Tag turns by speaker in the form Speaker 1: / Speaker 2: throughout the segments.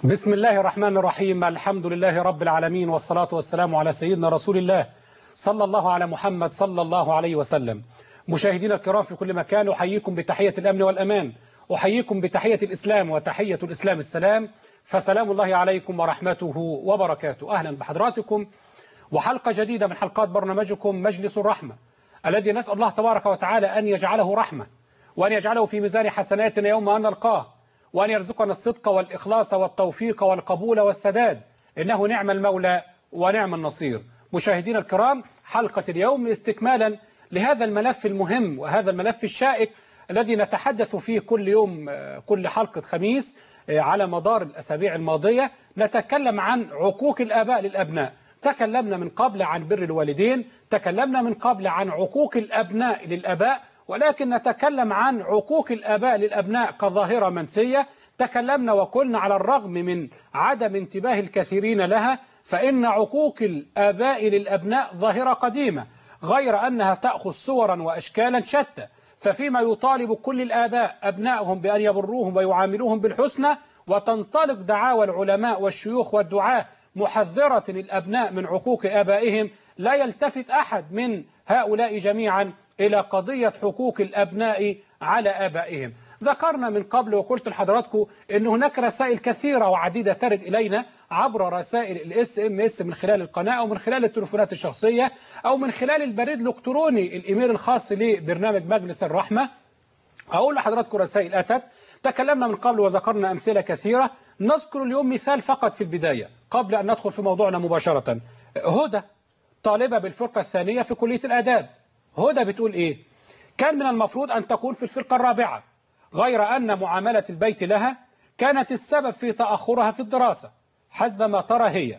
Speaker 1: بسم الله الرحمن الرحيم الحمد لله رب العالمين والصلاة والسلام على سيدنا رسول الله صلى الله على محمد صلى الله عليه وسلم مشاهدينا الكرام في كل مكان أحييكم بتحية الأمن والأمان أحييكم بتحية الإسلام وتحية الإسلام السلام فسلام الله عليكم ورحمته وبركاته أهلا بحضراتكم وحلقة جديدة من حلقات برنامجكم مجلس الرحمة الذي نسأل الله تبارك وتعالى أن يجعله رحمة وأن يجعله في ميزان حسناتنا يوم أن نلقاه وأن يرزقنا الصدق والإخلاص والتوفيق والقبول والسداد إنه نعم المولى ونعم النصير مشاهدينا الكرام حلقة اليوم استكمالا لهذا الملف المهم وهذا الملف الشائك الذي نتحدث فيه كل يوم كل حلقة خميس على مدار الأسابيع الماضية نتكلم عن عقوق الآباء للأبناء تكلمنا من قبل عن بر الوالدين تكلمنا من قبل عن عقوق الأبناء للأباء ولكن نتكلم عن عقوق الآباء للأبناء كظاهرة منسية تكلمنا وقلنا على الرغم من عدم انتباه الكثيرين لها فإن عقوق الآباء للأبناء ظاهرة قديمة غير أنها تأخذ صورا وأشكالا شتى ففيما يطالب كل الآباء أبنائهم بأن يبروهم ويعاملوهم بالحسنى وتنطلق دعاوى العلماء والشيوخ والدعاة محذرة الأبناء من عقوق آبائهم لا يلتفت أحد من هؤلاء جميعا إلى قضية حقوق الأبناء على آبائهم ذكرنا من قبل وقلت لحضراتكم أن هناك رسائل كثيرة وعديدة ترد إلينا عبر رسائل الاس ام اس من خلال القناة أو من خلال التلفونات الشخصية أو من خلال البريد الإلكتروني الإيميل الخاص لبرنامج مجلس الرحمة أقول لحضراتكم رسائل أتت تكلمنا من قبل وذكرنا أمثلة كثيرة نذكر اليوم مثال فقط في البداية قبل أن ندخل في موضوعنا مباشرة هدى طالبة بالفرقة الثانية في كلية الآداب هدى بتقول إيه كان من المفروض أن تكون في الفرقة الرابعة غير أن معاملة البيت لها كانت السبب في تأخرها في الدراسة حسب ما ترى هي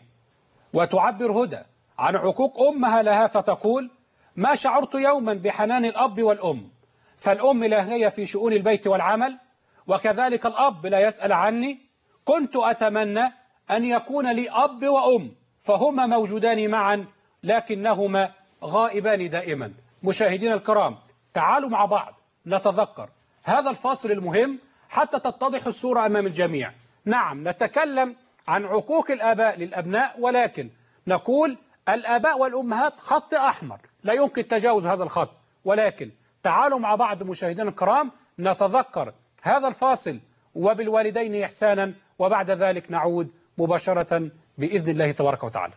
Speaker 1: وتعبر هدى عن عقوق أمها لها فتقول ما شعرت يوما بحنان الأب والأم فالأم لاهية في شؤون البيت والعمل وكذلك الأب لا يسأل عني كنت أتمنى أن يكون لي أب وأم فهما موجودان معا لكنهما غائبان دائما مشاهدينا الكرام تعالوا مع بعض نتذكر هذا الفاصل المهم حتى تتضح الصورة أمام الجميع نعم نتكلم عن عقوق الآباء للأبناء ولكن نقول الآباء والأمهات خط أحمر لا يمكن تجاوز هذا الخط ولكن تعالوا مع بعض مشاهدينا الكرام نتذكر هذا الفاصل وبالوالدين إحسانا وبعد ذلك نعود مباشرة بإذن الله تبارك وتعالى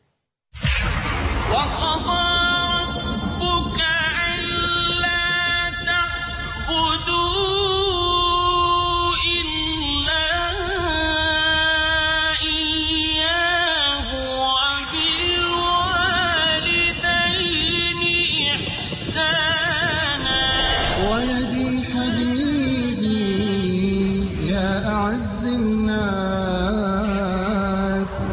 Speaker 2: وقضى ربك ألا تعبدوا إلا إياه وبالوالدين إحسانا
Speaker 3: ولدي حبيبي يا أعز الناس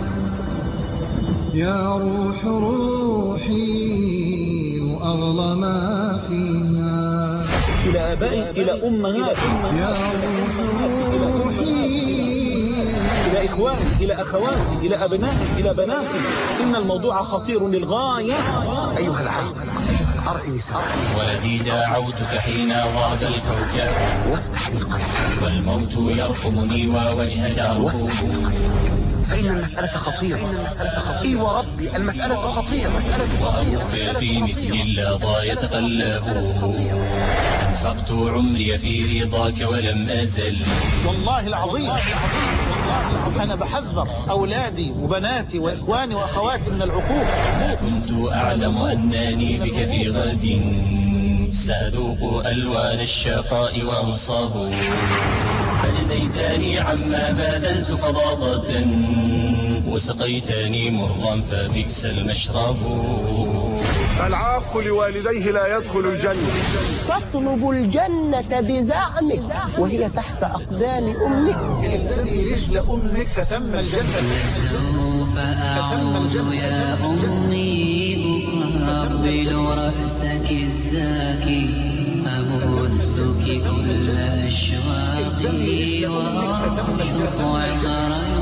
Speaker 3: يا روح روحي وأغلى ما فيها
Speaker 4: إلى آبائي إلى أمهات
Speaker 3: يا روح روحي
Speaker 4: إلى إخواني إلى أخواتي إلى أبنائي إلى بناتي إن الموضوع خطير للغاية أيها العقل أرعي نساء
Speaker 5: ولدي دعوتك حين غاب الكوكب
Speaker 4: وافتح لي القلب
Speaker 5: والموت يرقمني ووجهك أرقب
Speaker 4: فإن المسألة خطيرة إن المسألة خطيرة إي وربي المسألة خطيرة المسألة خطيرة
Speaker 5: وأرض في مثل اللظى يتقلب أنفقت عمري في رضاك ولم أزل
Speaker 6: والله العظيم أنا بحذر أولادي وبناتي وإخواني وأخواتي من العقوق
Speaker 5: ما كنت أعلم أنني بك في غد سأذوق ألوان الشقاء وأنصاب فجزيتني عما بذلت فضاضة وسقيتني مرا فبئس المشرب
Speaker 7: العاق لوالديه لا يدخل الجنة
Speaker 8: تطلب الجنة بزعمك وهي تحت أقدام أمك
Speaker 6: الإنسان يعيش لأمك فثم الجنة
Speaker 9: سوف أعود يا أمي أقبل رأسك الزاكي أبثك كل أشواقي وأرشق عطر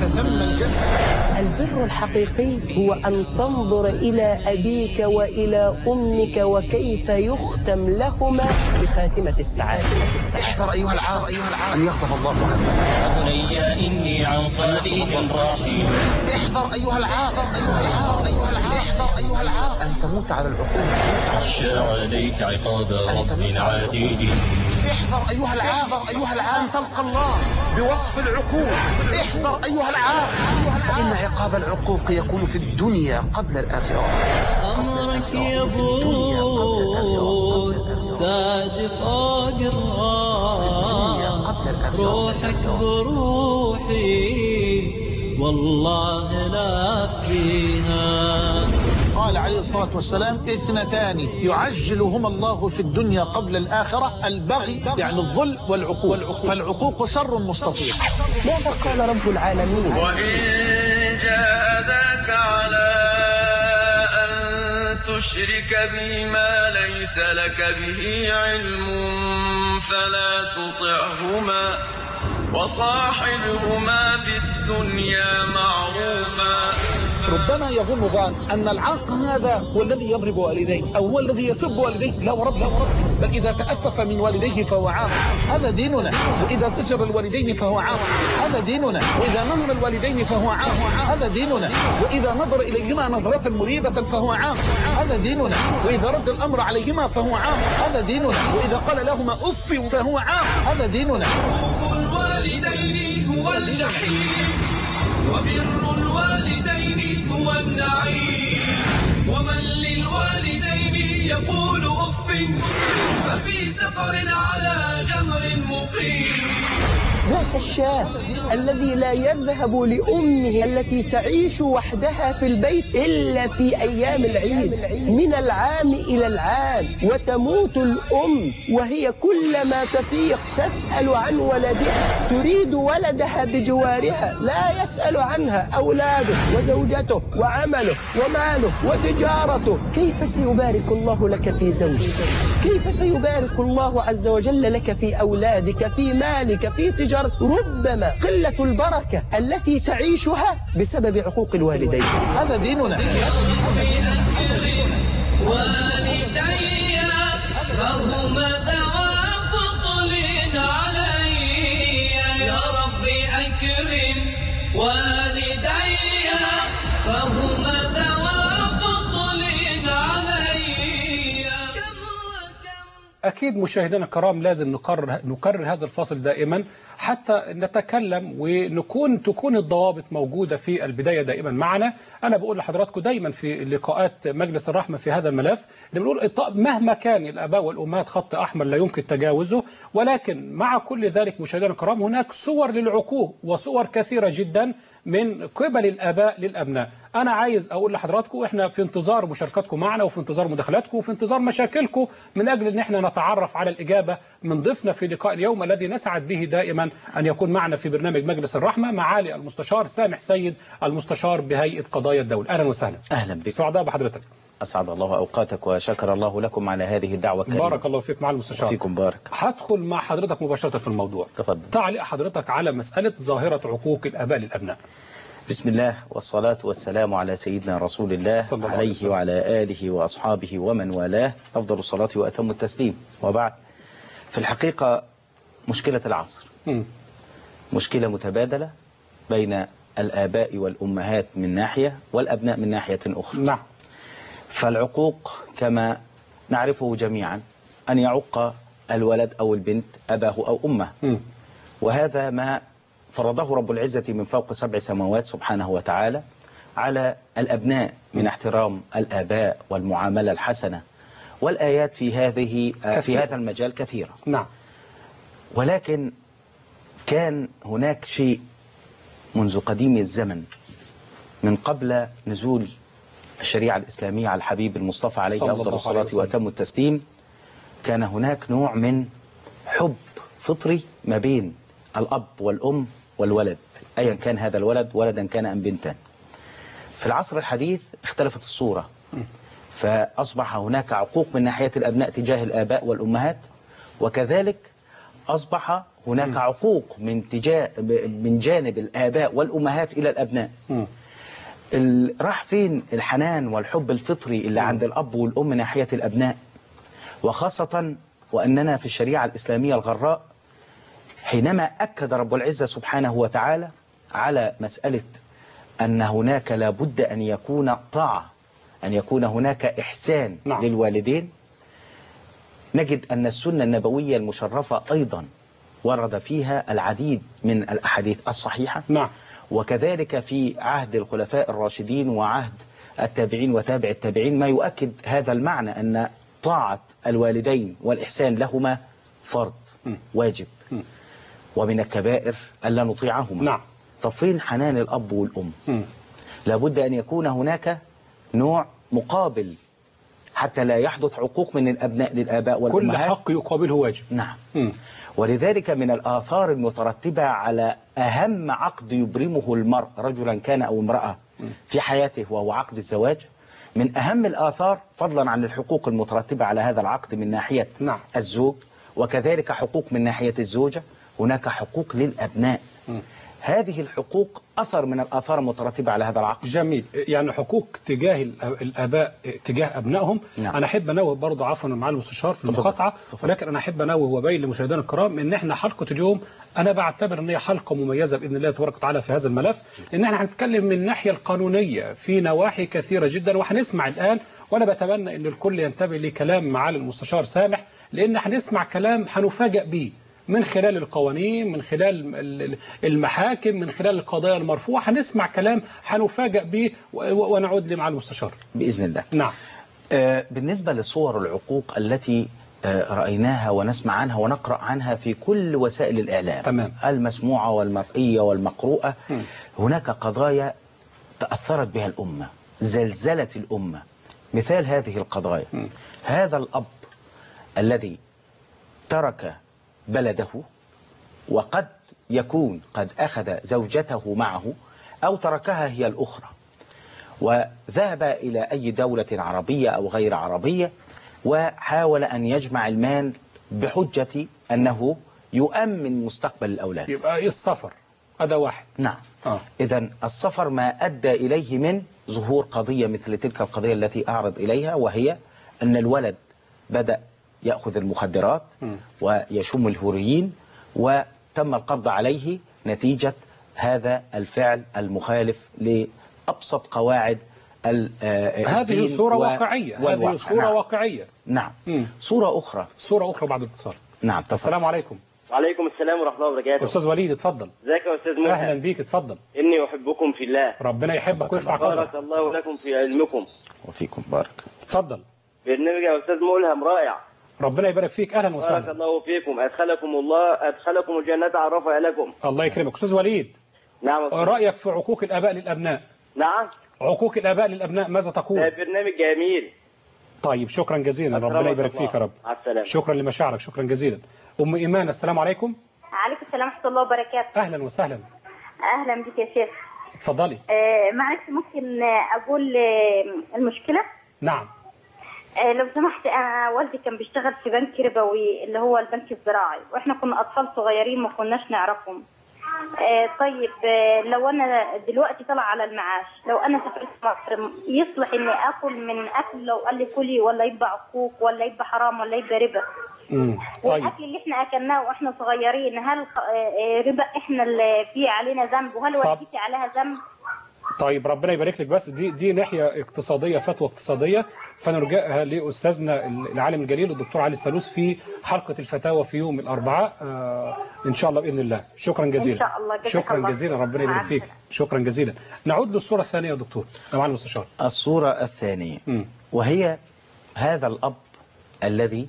Speaker 6: فثم الجنة
Speaker 8: البر الحقيقي هو أن تنظر إلى أبيك وإلى أمك وكيف يختم لهما بخاتمة السعادة
Speaker 4: احذر أيها العار أيها العار أن يغضب الله عنك
Speaker 5: بني إني عن طريق راحل
Speaker 4: احذر أيها العار أيها العار أيها العار احذر أيها العار أن تموت على العقوق
Speaker 5: أخشى عليك عقاب رب عديد
Speaker 4: احذر أيها العار أيها العار أن تلقى الله بوصف العقوق احذر أيها العار فإن عقاب العقوق يكون في الدنيا قبل الآخرة
Speaker 9: أمرك يا بود تاج فوق الراس روحك بروحي والله لا أفديها
Speaker 6: قال عليه الصلاة والسلام اثنتان يعجلهما الله في الدنيا قبل الآخرة البغي يعني الظلم والعقوق فالعقوق شر مستطير
Speaker 8: ماذا قال رب العالمين
Speaker 2: وإن جاهداك على أن تشرك بي ما ليس لك به علم فلا تطعهما وصاحبهما في الدنيا معروفا
Speaker 4: ربما يظن ظان أن العاق هذا هو الذي يضرب والديه أو هو الذي يسب والديه لا ورب لا ورب بل إذا تأفف من والديه فهو عاق
Speaker 6: هذا ديننا
Speaker 4: وإذا زجر الوالدين فهو عاق
Speaker 6: هذا ديننا
Speaker 4: وإذا نهر الوالدين فهو عاق
Speaker 6: هذا ديننا
Speaker 4: وإذا نظر إليهما نظرة مريبة فهو عاق
Speaker 6: هذا ديننا
Speaker 4: وإذا رد الأمر عليهما فهو عاق
Speaker 6: هذا ديننا
Speaker 4: وإذا قال لهما أف فهو عاق
Speaker 6: هذا ديننا
Speaker 2: الوالدين هو الجحيم وبر الوالدين هو النعيم ومن للوالدين يقول أف ففي سقر على جمر مقيم
Speaker 8: ذاك الشاب الذي لا يذهب لأمه التي تعيش وحدها في البيت إلا في أيام العيد من العام إلى العام وتموت الأم وهي كلما تفيق تسأل عن ولدها تريد ولدها بجوارها لا يسأل عنها أولاده وزوجته وعمله وماله وتجارته كيف سيبارك الله لك في زوجك كيف سيبارك الله عز وجل لك في أولادك في مالك في تجارتك ربما قلة البركة التي تعيشها بسبب عقوق الوالدين
Speaker 6: هذا ديننا
Speaker 2: والدي فهما ذوى فضل علي يا ربي أكرم والدي فهما ذوى فضل علي كم وكم
Speaker 1: أكيد مشاهدينا الكرام لازم نقرر نكرر هذا الفصل دائما حتى نتكلم ونكون تكون الضوابط موجودة في البداية دائما معنا أنا بقول لحضراتكم دايما في لقاءات مجلس الرحمة في هذا الملف اللي بنقول الط- مهما كان الآباء والأمهات خط أحمر لا يمكن تجاوزه ولكن مع كل ذلك مشاهدينا الكرام هناك صور للعقوق وصور كثيرة جدا من قبل الآباء للأبناء أنا عايز أقول لحضراتكم إحنا في انتظار مشاركتكم معنا وفي انتظار مداخلاتكم وفي انتظار مشاكلكم من أجل أن إحنا نتعرف على الإجابة من ضيفنا في لقاء اليوم الذي نسعد به دائما أن يكون معنا في برنامج مجلس الرحمة معالي المستشار سامح سيد المستشار بهيئة قضايا الدولة أهلا وسهلا
Speaker 10: أهلا بك
Speaker 1: سعداء بحضرتك
Speaker 10: أسعد الله أوقاتك وشكر الله لكم على هذه الدعوة الكريمة
Speaker 1: بارك الله فيك مع المستشار
Speaker 10: فيكم بارك
Speaker 1: هدخل مع حضرتك مباشرة في الموضوع
Speaker 10: تفضل
Speaker 1: تعليق حضرتك على مسألة ظاهرة عقوق الآباء للأبناء
Speaker 10: بسم الله والصلاة والسلام على سيدنا رسول الله
Speaker 1: صلى الله عليه
Speaker 10: عليه
Speaker 1: وسلم.
Speaker 10: وعلى آله وأصحابه ومن والاه أفضل الصلاة وأتم التسليم وبعد في الحقيقة مشكلة العصر
Speaker 1: مم.
Speaker 10: مشكلة متبادلة بين الآباء والأمهات من ناحية والأبناء من ناحية أخرى
Speaker 1: نعم
Speaker 10: فالعقوق كما نعرفه جميعا أن يعق الولد أو البنت أباه أو أمه
Speaker 1: مم.
Speaker 10: وهذا ما فرضه رب العزة من فوق سبع سماوات سبحانه وتعالى على الأبناء من احترام الآباء والمعاملة الحسنة والآيات في هذه في
Speaker 1: كثيرة.
Speaker 10: هذا المجال كثيرة
Speaker 1: نعم
Speaker 10: ولكن كان هناك شيء منذ قديم الزمن من قبل نزول الشريعة الإسلامية على الحبيب المصطفى عليه
Speaker 1: صلى
Speaker 10: أفضل
Speaker 1: الله عليه
Speaker 10: الصلاة
Speaker 1: وسلم.
Speaker 10: وأتم التسليم كان هناك نوع من حب فطري ما بين الأب والأم والولد أيا كان هذا الولد ولدا كان أم بنتا في العصر الحديث اختلفت الصورة فأصبح هناك عقوق من ناحية الأبناء تجاه الآباء والأمهات وكذلك أصبح هناك عقوق من تجاه من جانب الآباء والأمهات إلى الأبناء
Speaker 1: مم.
Speaker 10: ال- راح فين الحنان والحب الفطري اللي عند الأب والأم ناحية الأبناء وخاصة وأننا في الشريعة الإسلامية الغراء حينما أكد رب العزة سبحانه وتعالى على مسألة أن هناك لابد أن يكون طاعة أن يكون هناك إحسان
Speaker 1: نعم.
Speaker 10: للوالدين نجد أن السنة النبوية المشرفة أيضا ورد فيها العديد من الأحاديث الصحيحة
Speaker 1: نعم
Speaker 10: وكذلك في عهد الخلفاء الراشدين وعهد التابعين وتابع التابعين ما يؤكد هذا المعنى أن طاعة الوالدين والإحسان لهما فرض
Speaker 1: م.
Speaker 10: واجب
Speaker 1: م.
Speaker 10: ومن الكبائر ألا نطيعهما
Speaker 1: نعم.
Speaker 10: طب فين حنان الأب والأم
Speaker 1: مم.
Speaker 10: لابد أن يكون هناك نوع مقابل حتى لا يحدث عقوق من الأبناء للآباء
Speaker 1: كل
Speaker 10: والأمهات
Speaker 1: حق يقابله واجب
Speaker 10: نعم
Speaker 1: مم.
Speaker 10: ولذلك من الآثار المترتبة على أهم عقد يبرمه المرء رجلا كان أو امرأة في حياته وهو عقد الزواج من أهم الآثار فضلا عن الحقوق المترتبة على هذا العقد من ناحية
Speaker 1: نعم.
Speaker 10: الزوج وكذلك حقوق من ناحية الزوجة هناك حقوق للأبناء هذه الحقوق أثر من الآثار المترتبة على هذا العقد
Speaker 1: جميل يعني حقوق تجاه الأ- الآباء تجاه أبنائهم
Speaker 10: نعم.
Speaker 1: أنا أحب أنوه برضه عفوا مع المستشار في المقاطعة ولكن أنا أحب أنوه وبين لمشاهدينا الكرام إن إحنا حلقة اليوم أنا بعتبر إن هي حلقة مميزة بإذن الله تبارك وتعالى في هذا الملف لأن إحنا هنتكلم من الناحية القانونية في نواحي كثيرة جدا وهنسمع الآن وأنا بتمنى إن الكل ينتبه لكلام معالي المستشار سامح لأن هنسمع كلام هنفاجأ بيه من خلال القوانين من خلال ال- ال- المحاكم من خلال القضايا المرفوعة هنسمع كلام هنفاجأ به و- و- ونعود لمع المستشار
Speaker 10: بإذن الله
Speaker 1: نعم
Speaker 10: آه، بالنسبة لصور العقوق التي آه، رأيناها ونسمع عنها ونقرأ عنها في كل وسائل الإعلام
Speaker 1: تمام.
Speaker 10: المسموعة والمرئية والمقروءة
Speaker 1: مم.
Speaker 10: هناك قضايا تأثرت بها الأمة زلزلت الأمة مثال هذه القضايا
Speaker 1: مم.
Speaker 10: هذا الأب الذي ترك بلده وقد يكون قد أخذ زوجته معه أو تركها هي الأخرى وذهب إلى أي دولة عربية أو غير عربية وحاول أن يجمع المال بحجة أنه يؤمن مستقبل الأولاد
Speaker 1: يبقى إيه السفر هذا واحد
Speaker 10: نعم
Speaker 1: آه.
Speaker 10: إذا السفر ما أدى إليه من ظهور قضية مثل تلك القضية التي أعرض إليها وهي أن الولد بدأ يأخذ المخدرات
Speaker 1: مم.
Speaker 10: ويشم الهوريين وتم القبض عليه نتيجة هذا الفعل المخالف لأبسط قواعد ال- آه،
Speaker 1: هذه
Speaker 10: الدين
Speaker 1: صورة
Speaker 10: و-
Speaker 1: واقعية هذه
Speaker 10: والواقع.
Speaker 1: صورة
Speaker 10: نعم.
Speaker 1: واقعية
Speaker 10: نعم
Speaker 1: مم.
Speaker 10: صورة أخرى
Speaker 1: صورة أخرى بعد الاتصال
Speaker 10: نعم تفضل.
Speaker 1: السلام عليكم
Speaker 11: وعليكم السلام ورحمة الله وبركاته
Speaker 1: أستاذ وليد اتفضل
Speaker 11: ازيك يا أستاذ
Speaker 1: أهلا
Speaker 11: ملهم
Speaker 1: بيك اتفضل
Speaker 11: إني أحبكم في الله
Speaker 1: ربنا يحبك ويرفع
Speaker 11: بارك
Speaker 1: قدرك
Speaker 11: الله لكم في علمكم
Speaker 10: وفيكم بارك
Speaker 1: اتفضل
Speaker 11: برنامج يا أستاذ ملهم رائع
Speaker 1: ربنا يبارك فيك أهلا
Speaker 11: بارك
Speaker 1: وسهلا
Speaker 11: الله فيكم أدخلكم الله أدخلكم الجنة عرفها لكم
Speaker 1: الله يكرمك أستاذ وليد
Speaker 11: نعم أستاذ.
Speaker 1: رأيك في عقوق الآباء للأبناء
Speaker 11: نعم
Speaker 1: عقوق الآباء للأبناء ماذا
Speaker 11: ده
Speaker 1: تقول
Speaker 11: برنامج جميل
Speaker 1: طيب شكرا جزيلا ربنا
Speaker 11: أكرمك
Speaker 1: يبارك
Speaker 11: الله.
Speaker 1: فيك يا رب
Speaker 11: مع السلامة
Speaker 1: شكرا لمشاعرك شكرا جزيلا أم إيمان السلام عليكم
Speaker 12: عليكم السلام ورحمة الله وبركاته
Speaker 1: أهلا وسهلا
Speaker 12: أهلا بك يا شيخ
Speaker 1: اتفضلي
Speaker 12: آه معلش ممكن آه، أقول آه، المشكلة
Speaker 1: نعم
Speaker 12: آه لو سمحت أنا والدي كان بيشتغل في بنك ربوي اللي هو البنك الزراعي وإحنا كنا أطفال صغيرين ما كناش نعرفهم آه طيب آه لو أنا دلوقتي طلع على المعاش لو أنا سافرت مصر يصلح إني آكل من أكل لو قال لي كلي ولا يبقى عقوق ولا يبقى حرام ولا يبقى ربا
Speaker 1: مم. طيب
Speaker 12: والاكل اللي احنا اكلناه واحنا صغيرين هل خ- آه، آه، ربا احنا اللي في علينا ذنب وهل
Speaker 1: طب.
Speaker 12: والدتي عليها ذنب
Speaker 1: طيب ربنا يبارك لك بس دي دي ناحيه اقتصاديه فتوى اقتصاديه فنرجعها لاستاذنا العالم الجليل الدكتور علي السالوس في حلقه الفتاوى في يوم الاربعاء آه ان شاء الله باذن الله شكرا جزيلا
Speaker 12: إن شاء الله. جزاك
Speaker 1: شكرا
Speaker 12: الله
Speaker 1: جزيلا
Speaker 12: خير.
Speaker 1: ربنا
Speaker 12: مع
Speaker 1: يبارك فيك شكرا جزيلا نعود للصوره الثانيه يا دكتور يا معالي المستشار
Speaker 10: الصورة الثانية
Speaker 1: مم.
Speaker 10: وهي هذا الأب الذي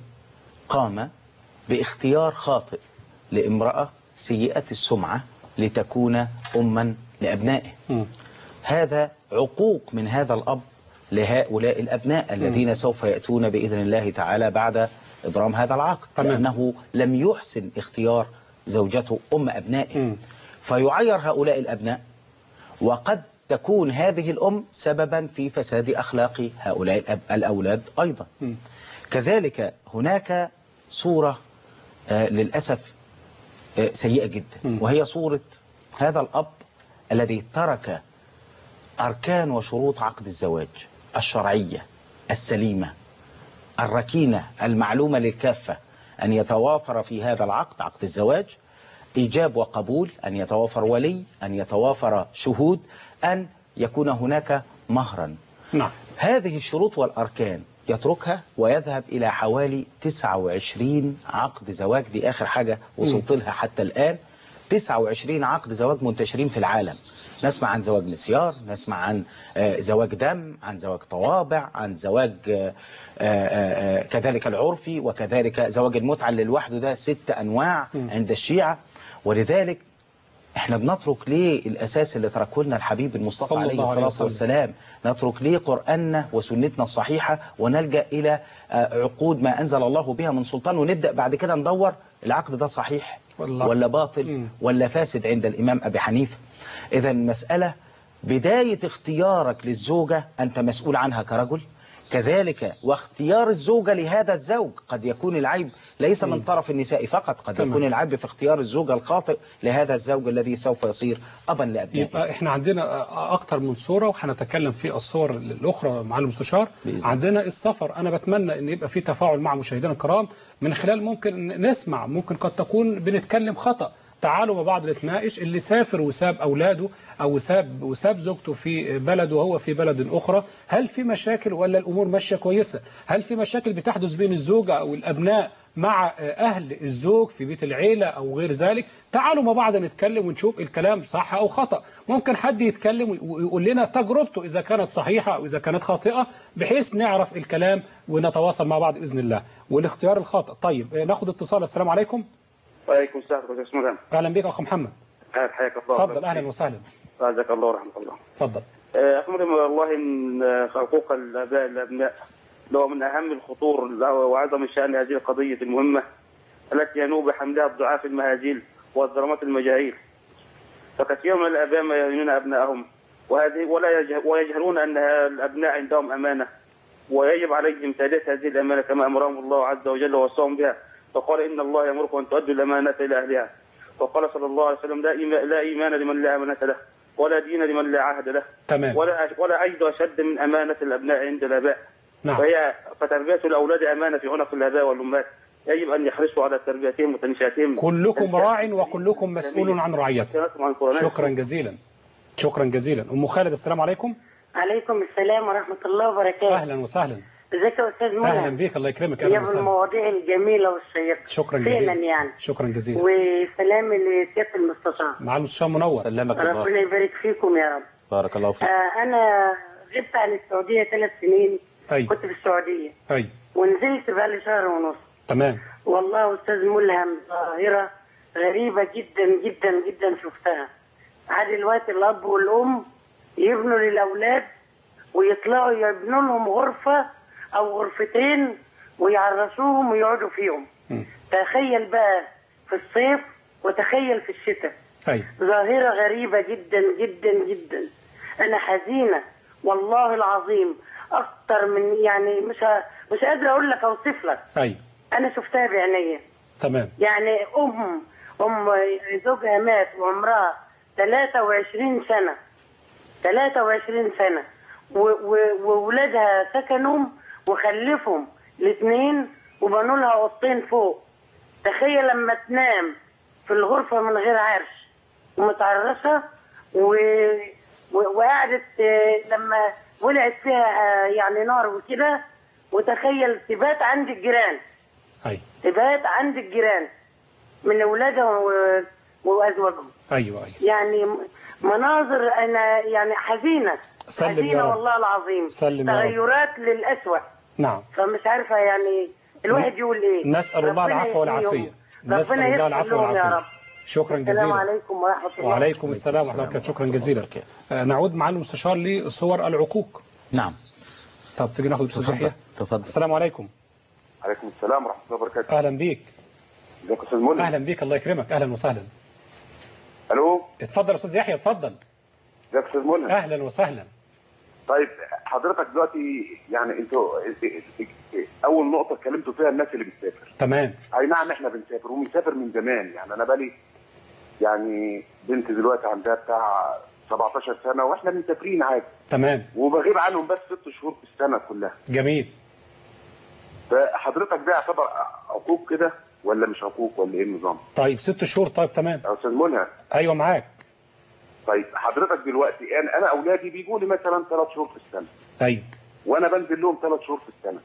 Speaker 10: قام باختيار خاطئ لامرأة سيئة السمعة لتكون أما لأبنائه
Speaker 1: مم.
Speaker 10: هذا عقوق من هذا الأب لهؤلاء الأبناء الذين سوف يأتون بإذن الله تعالى بعد إبرام هذا العقد
Speaker 1: تمام.
Speaker 10: لأنه لم يحسن اختيار زوجته أم أبنائه
Speaker 1: مم.
Speaker 10: فيعير هؤلاء الأبناء وقد تكون هذه الأم سببا في فساد أخلاق هؤلاء الأب- الأولاد أيضا
Speaker 1: مم.
Speaker 10: كذلك هناك صورة آه، للأسف آه، سيئة جدا وهي صورة هذا الأب الذي ترك أركان وشروط عقد الزواج الشرعية السليمة الركينة المعلومة للكافة أن يتوافر في هذا العقد عقد الزواج إيجاب وقبول أن يتوافر ولي أن يتوافر شهود أن يكون هناك مهرا
Speaker 1: نعم
Speaker 10: هذه الشروط والأركان يتركها ويذهب إلى حوالي 29 عقد زواج دي آخر حاجة وصلت لها حتى الآن 29 عقد زواج منتشرين في العالم نسمع عن زواج مسيار نسمع عن آه، زواج دم عن زواج طوابع عن زواج آه، آه، آه، كذلك العرفي وكذلك زواج المتعة اللي لوحده ده ست أنواع عند الشيعة ولذلك احنا بنترك ليه الاساس اللي تركه لنا الحبيب المصطفى
Speaker 1: صلى
Speaker 10: عليه
Speaker 1: الله عليه
Speaker 10: الصلاه
Speaker 1: وسلم.
Speaker 10: والسلام نترك ليه قراننا وسنتنا الصحيحه ونلجا الى آه، عقود ما انزل الله بها من سلطان ونبدا بعد كده ندور العقد ده صحيح
Speaker 1: والله.
Speaker 10: ولا باطل ولا فاسد عند الامام ابي حنيفه اذا المساله بدايه اختيارك للزوجه انت مسؤول عنها كرجل كذلك واختيار الزوجة لهذا الزوج قد يكون العيب ليس من طرف النساء فقط قد
Speaker 1: تمام.
Speaker 10: يكون العيب في اختيار الزوجة الخاطئ لهذا الزوج الذي سوف يصير أبا لأبنائه
Speaker 1: يبقى احنا عندنا اكتر من صوره وهنتكلم في الصور الاخرى مع المستشار عندنا السفر انا بتمنى ان يبقى في تفاعل مع مشاهدينا الكرام من خلال ممكن نسمع ممكن قد تكون بنتكلم خطأ تعالوا مع بعض نتناقش اللي سافر وساب اولاده او ساب وساب زوجته في بلد وهو في بلد اخرى هل في مشاكل ولا الامور ماشيه كويسه هل في مشاكل بتحدث بين الزوجه او الابناء مع اهل الزوج في بيت العيله او غير ذلك تعالوا مع بعض نتكلم ونشوف الكلام صح او خطا ممكن حد يتكلم ويقول لنا تجربته اذا كانت صحيحه او اذا كانت خاطئه بحيث نعرف الكلام ونتواصل مع بعض باذن الله والاختيار الخاطئ طيب ناخد اتصال السلام عليكم
Speaker 13: وعليكم السلام ورحمة الله وبركاته.
Speaker 1: اهلا بك اخ محمد
Speaker 13: حياك حياك الله
Speaker 1: تفضل اهلا وسهلا
Speaker 13: جزاك الله ورحمة الله
Speaker 1: تفضل
Speaker 13: آه، أخبرني والله إن آه، حقوق الآباء الأبناء هو من أهم الخطور وعظم شأن هذه القضية المهمة التي ينوب حملها الضعاف المهاجيل والظلمات المجاهيل فكثير من الآباء ما يهينون أبنائهم وهذه ولا يجه- ويجهلون أن الأبناء عندهم أمانة ويجب عليهم تأدية هذه الأمانة كما أمرهم الله عز وجل ووصاهم بها فقال إن الله يأمركم أن تؤدوا الأمانة إلى أهلها وقال صلى الله عليه وسلم لا إيمان, لا إيمان لمن لا أمانة له ولا دين لمن لا عهد له
Speaker 1: تمام
Speaker 13: ولا ولا أجد أشد من أمانة الأبناء عند الآباء
Speaker 1: نعم.
Speaker 13: فهي فتربية الأولاد أمانة في عنق الآباء والأمهات يجب أن يحرصوا على تربيتهم وتنشئتهم
Speaker 1: كلكم راع وكلكم مسؤول عن رعيته شكرا جزيلا شكرا جزيلا ام خالد السلام عليكم
Speaker 14: عليكم السلام ورحمة الله وبركاته
Speaker 1: اهلا وسهلا
Speaker 14: ازيك يا أستاذ منى
Speaker 1: اهلا بك الله يكرمك
Speaker 14: يا
Speaker 1: اهلا
Speaker 14: ابو
Speaker 1: وسهلا
Speaker 14: المواضيع الجميلة والشيقة
Speaker 1: شكرا
Speaker 14: فعلا
Speaker 1: جزيلا
Speaker 14: يعني
Speaker 1: شكرا جزيلا
Speaker 14: وسلامي لسيادة المستشار
Speaker 1: مع المستشار منور
Speaker 10: سلمك
Speaker 14: ربنا يبارك فيكم يا رب
Speaker 10: بارك الله فيك
Speaker 14: آه أنا غبت عن السعودية ثلاث سنين
Speaker 1: أي.
Speaker 14: كنت في السعودية
Speaker 1: اي
Speaker 14: ونزلت بقالي شهر ونص
Speaker 1: تمام
Speaker 14: والله أستاذ ملهم ظاهرة غريبة جدا جدا جدا شفتها عاد الوقت الأب والأم يبنوا للأولاد ويطلعوا يبنوا لهم غرفة أو غرفتين ويعرسوهم ويقعدوا فيهم تخيل بقى في الصيف وتخيل في الشتاء
Speaker 1: اي
Speaker 14: ظاهرة غريبة جدا جدا جدا أنا حزينة والله العظيم أكتر من يعني مش ه... مش قادرة أقول لك أوصف لك
Speaker 1: اي
Speaker 14: أنا شفتها بعينيا
Speaker 1: تمام
Speaker 14: يعني أم أم زوجها مات وعمرها 23 سنة 23 سنة و- و- وولادها سكنوا وخلفهم الاثنين وبنوا لها اوضتين فوق تخيل لما تنام في الغرفة من غير عرش ومتعرسة و... و... وقعدت آه، لما ولعت فيها آه، يعني نار وكده وتخيل تبات عند الجيران
Speaker 1: اي
Speaker 14: تبات عند الجيران من اولادها و... وازواجهم
Speaker 1: ايوه ايوه
Speaker 14: يعني م- مناظر انا يعني حزينه
Speaker 1: سلم يا
Speaker 14: حزينه
Speaker 1: رب.
Speaker 14: والله العظيم
Speaker 1: سلم يا رب.
Speaker 14: تغيرات للأسوأ
Speaker 1: نعم
Speaker 14: فمش عارفه يعني الواحد يقول ايه
Speaker 1: نسال الله
Speaker 14: ربنا
Speaker 1: العفو والعافيه
Speaker 14: يهديهم.
Speaker 1: نسال
Speaker 14: ربنا
Speaker 1: الله
Speaker 14: يغفر
Speaker 1: العفو
Speaker 14: لهم يا
Speaker 1: والعافيه
Speaker 14: رب
Speaker 1: شكرا
Speaker 14: السلام
Speaker 1: جزيلا
Speaker 14: عليكم ورحمه الله
Speaker 1: وعليكم السلام ورحمه الله وبركاته شكرا جزيلا آه، نعود مع المستشار لصور العقوق
Speaker 10: نعم
Speaker 1: طب تيجي ناخد الاستاذ يحيى
Speaker 10: تفضل
Speaker 1: السلام عليكم
Speaker 15: عليكم السلام ورحمة الله وبركاته
Speaker 1: اهلا بيك
Speaker 15: ازيك يا استاذ منى
Speaker 1: اهلا بيك الله يكرمك اهلا وسهلا
Speaker 15: الو
Speaker 1: اتفضل يا استاذ يحيى اتفضل
Speaker 15: ازيك يا استاذ منى
Speaker 1: اهلا وسهلا
Speaker 15: طيب حضرتك دلوقتي يعني انتوا اول نقطه اتكلمتوا فيها الناس اللي بتسافر
Speaker 1: تمام
Speaker 15: اي نعم احنا بنسافر وبنسافر من زمان يعني انا بالي يعني بنت دلوقتي عندها بتاع 17 سنه واحنا مسافرين عادي
Speaker 1: تمام
Speaker 15: وبغيب عنهم بس ست شهور في السنه كلها
Speaker 1: جميل
Speaker 15: فحضرتك ده يعتبر عقوق كده ولا مش عقوق ولا ايه النظام؟
Speaker 1: طيب ست شهور طيب تمام
Speaker 15: يا استاذ منى
Speaker 1: ايوه معاك
Speaker 15: طيب حضرتك دلوقتي انا انا اولادي بيجوا لي مثلا ثلاث شهور في السنه
Speaker 1: ايوه
Speaker 15: وانا بنزل لهم ثلاث شهور في السنه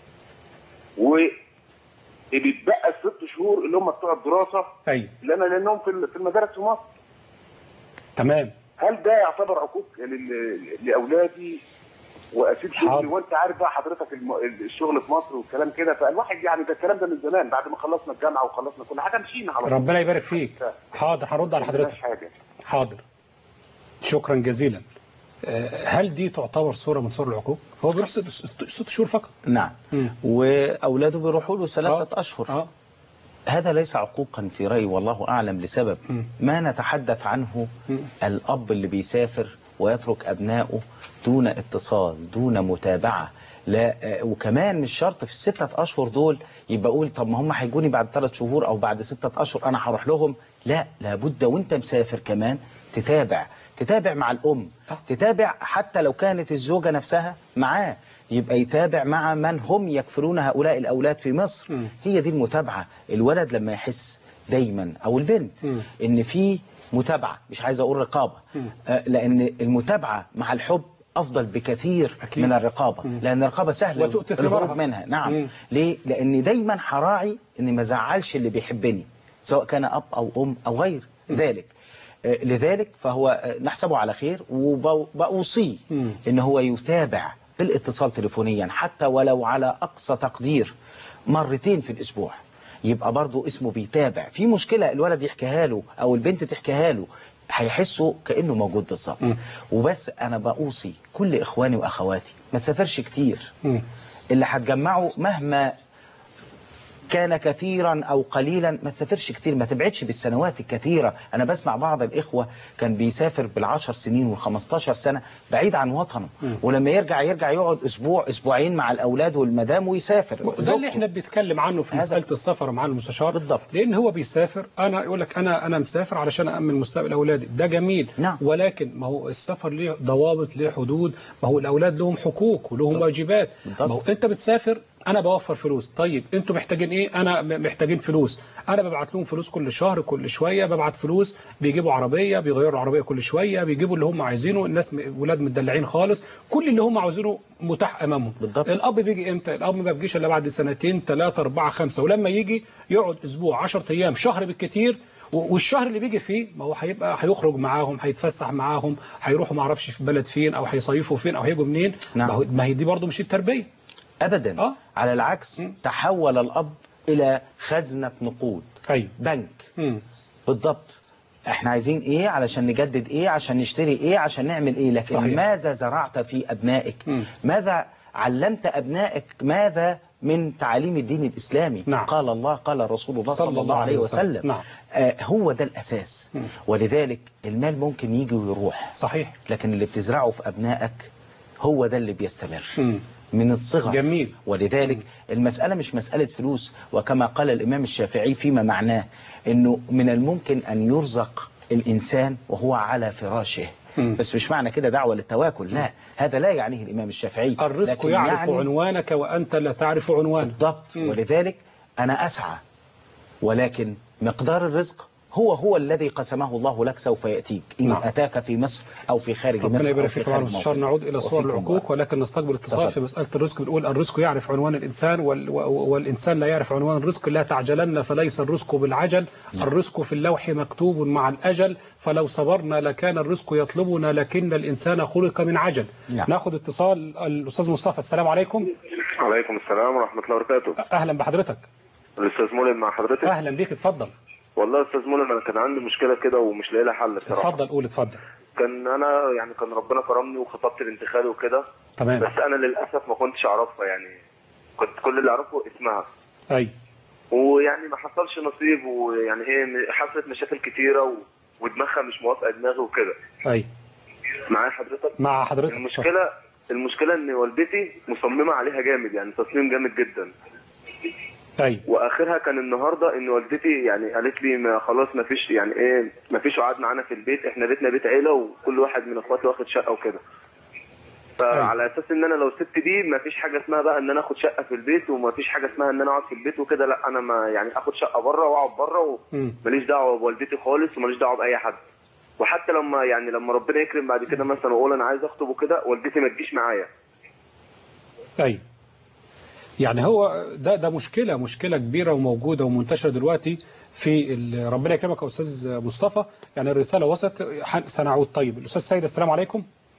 Speaker 15: و بيتبقى الست شهور اللي هم بتوع الدراسه
Speaker 1: ايوه
Speaker 15: اللي انا لانهم في في المدارس في مصر
Speaker 1: تمام
Speaker 15: هل ده يعتبر عقوق لل- لاولادي واسيب شغلي وانت عارف بقى حضرتك الم... الشغل في مصر والكلام كده فالواحد يعني ده الكلام ده من زمان بعد ما خلصنا الجامعه وخلصنا كل حاجه مشينا على طول.
Speaker 1: ربنا يبارك فيك حاضر هرد على حضرتك
Speaker 15: حاجه
Speaker 1: حاضر شكرا جزيلا آه، هل دي تعتبر صورة من صور العقوق؟ هو بيروح ست, ست, ست شهور فقط
Speaker 10: نعم واولاده بيروحوا له ثلاثه
Speaker 1: آه.
Speaker 10: اشهر
Speaker 1: آه.
Speaker 10: هذا ليس عقوقا في رايي والله اعلم لسبب ما نتحدث عنه الاب اللي بيسافر ويترك ابنائه دون اتصال دون متابعه لا آه، وكمان مش شرط في الستة اشهر دول يبقى اقول طب ما هم هيجوني بعد ثلاث شهور او بعد ستة اشهر انا هروح لهم لا لابد وانت مسافر كمان تتابع تتابع مع الام تتابع حتى لو كانت الزوجه نفسها معاه يبقى يتابع مع من هم يكفلون هؤلاء الاولاد في مصر هي دي المتابعه الولد لما يحس دايما او البنت ان في متابعه مش عايز اقول رقابه آه، لان المتابعه مع الحب افضل بكثير أكيد. من الرقابه لان الرقابه سهله
Speaker 1: وتؤتي
Speaker 10: الهروب
Speaker 1: ثمارها.
Speaker 10: منها نعم
Speaker 1: مم.
Speaker 10: ليه لان دايما هراعي اني ما ازعلش اللي بيحبني سواء كان اب او ام او غير ذلك آه، لذلك فهو آه، نحسبه على خير وبأوصيه ان هو يتابع بالاتصال تليفونيا حتى ولو على اقصى تقدير مرتين في الاسبوع يبقى برضه اسمه بيتابع في مشكله الولد يحكيها له او البنت تحكيها له هيحسوا كانه موجود بالظبط وبس انا بأوصي كل اخواني واخواتي ما تسافرش كتير اللي هتجمعه مهما كان كثيرا او قليلا ما تسافرش كتير ما تبعدش بالسنوات الكثيره انا بسمع بعض الاخوه كان بيسافر بالعشر سنين وال15 سنه بعيد عن وطنه ولما يرجع يرجع يقعد اسبوع اسبوعين مع الاولاد والمدام ويسافر
Speaker 1: ده اللي
Speaker 10: زوجته.
Speaker 1: احنا بنتكلم عنه في
Speaker 10: هذا-
Speaker 1: مسألة السفر مع المستشار بالضبط لأن هو بيسافر أنا يقول لك أنا أنا مسافر علشان أأمن مستقبل أولادي ده جميل نعم. ولكن ما هو السفر ليه ضوابط ليه حدود ما هو الأولاد لهم حقوق ولهم واجبات ما هو أنت بتسافر أنا بوفر فلوس طيب أنتوا محتاجين إيه أنا م- محتاجين فلوس أنا ببعت لهم فلوس كل شهر كل شوية ببعت فلوس بيجيبوا عربية بيغيروا العربية كل شوية بيجيبوا اللي هم عايزينه الناس م- ولاد مدلعين خالص كل اللي هم عاوزينه متاح أمامهم بالضبط. الأب بيجي إمتى الأب ما بيجيش إلا بعد سنتين ثلاثة أربعة خمسة ولما يجي يقعد أسبوع 10 أيام شهر بالكتير و- والشهر اللي بيجي فيه ما هو هيبقى هيخرج معاهم هيتفسح معاهم هيروحوا ما اعرفش في بلد فين او هيصيفوا فين او هيجوا منين
Speaker 10: نعم.
Speaker 1: ما, هو ما هي دي برضه مش التربيه
Speaker 10: ابدا
Speaker 1: آه.
Speaker 10: على العكس تحول الاب الى خزنه نقود
Speaker 1: ايوه
Speaker 10: بنك
Speaker 1: مم.
Speaker 10: بالضبط احنا عايزين ايه علشان نجدد ايه عشان نشتري ايه عشان نعمل ايه لكن
Speaker 1: صحيح.
Speaker 10: ماذا زرعت في ابنائك ماذا علمت ابنائك ماذا من تعاليم الدين الاسلامي نعم. قال الله قال رسول الله صلى, الله عليه وسلم
Speaker 1: نعم.
Speaker 10: آه هو ده الاساس ولذلك المال ممكن يجي ويروح
Speaker 1: صحيح
Speaker 10: لكن اللي بتزرعه في ابنائك هو ده اللي بيستمر من الصغر
Speaker 1: جميل
Speaker 10: ولذلك المسألة مش مسألة فلوس وكما قال الإمام الشافعي فيما معناه أنه من الممكن أن يرزق الإنسان وهو على فراشه بس مش معنى كده دعوة للتواكل لا هذا لا يعنيه الإمام الشافعي
Speaker 1: الرزق
Speaker 10: لكن
Speaker 1: يعرف
Speaker 10: يعني
Speaker 1: عنوانك وانت لا تعرف عنوانه
Speaker 10: بالضبط ولذلك أنا أسعى ولكن مقدار الرزق هو هو الذي قسمه الله لك سوف يأتيك إن
Speaker 1: نعم.
Speaker 10: أتاك في مصر أو في خارج
Speaker 1: ربنا
Speaker 10: مصر
Speaker 1: يبارك
Speaker 10: أو في
Speaker 1: فيك معالي
Speaker 10: خارج
Speaker 1: المستشار
Speaker 10: موطن.
Speaker 1: نعود الى صور
Speaker 10: وفيكم
Speaker 1: العقوق ولكن نستقبل اتصال
Speaker 10: تفضل.
Speaker 1: في مساله الرزق بنقول الرزق يعرف عنوان الانسان وال... و- والانسان لا يعرف عنوان الرزق لا تعجلن فليس الرزق بالعجل الرزق في اللوح مكتوب مع الاجل فلو صبرنا لكان الرزق يطلبنا لكن الانسان خلق من عجل
Speaker 15: نعم.
Speaker 1: ناخذ اتصال الاستاذ مصطفى السلام عليكم
Speaker 15: عليكم السلام ورحمة الله وبركاته
Speaker 1: اهلا بحضرتك
Speaker 15: الأستاذ مولد مع حضرتك
Speaker 1: اهلا بيك اتفضل
Speaker 15: والله يا أستاذ مولد أنا كان عندي مشكلة كده ومش لاقي لها حل الصراحة
Speaker 1: اتفضل قول اتفضل
Speaker 15: كان أنا يعني كان ربنا كرمني وخطبت بنت خالي وكده
Speaker 1: تمام
Speaker 15: بس أنا للأسف ما كنتش أعرفها يعني كنت كل اللي أعرفه اسمها
Speaker 1: اي
Speaker 15: ويعني ما حصلش نصيب ويعني هي م- حصلت مشاكل كتيرة و... ودماغها مش موافقة دماغي وكده
Speaker 1: اي
Speaker 15: معايا حضرتك
Speaker 1: مع حضرتك
Speaker 15: المشكلة
Speaker 16: المشكله ان والدتي مصممه عليها جامد يعني تصميم جامد جدا
Speaker 1: طيب
Speaker 16: واخرها كان النهارده ان والدتي يعني قالت لي ما خلاص ما فيش يعني ايه ما فيش قعد معانا في البيت احنا بيتنا بيت عيله وكل واحد من اخواتي واخد شقه وكده فعلى اساس ان انا لو سبت دي ما فيش حاجه اسمها بقى ان انا اخد شقه في البيت وما فيش حاجه اسمها ان انا اقعد في البيت وكده لا انا ما يعني اخد شقه بره واقعد بره وماليش دعوه بوالدتي خالص وماليش دعوه باي حد وحتى لما يعني لما ربنا يكرم بعد كده مثلا واقول انا عايز اخطب وكده والدتي ما تجيش معايا
Speaker 1: طيب يعني هو ده ده مشكلة مشكلة كبيرة وموجودة ومنتشرة دلوقتي في ال- ربنا يكرمك يا أستاذ مصطفى يعني الرسالة وصلت ح- سنعود طيب الأستاذ سيد السلام عليكم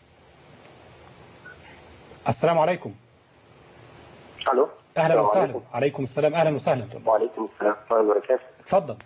Speaker 1: السلام عليكم
Speaker 17: الو
Speaker 1: أهلا
Speaker 17: السلام
Speaker 1: وسهلا
Speaker 17: عليكم.
Speaker 1: عليكم السلام أهلا وسهلا
Speaker 17: وعليكم السلام ورحمه الله وبركاته
Speaker 1: اتفضل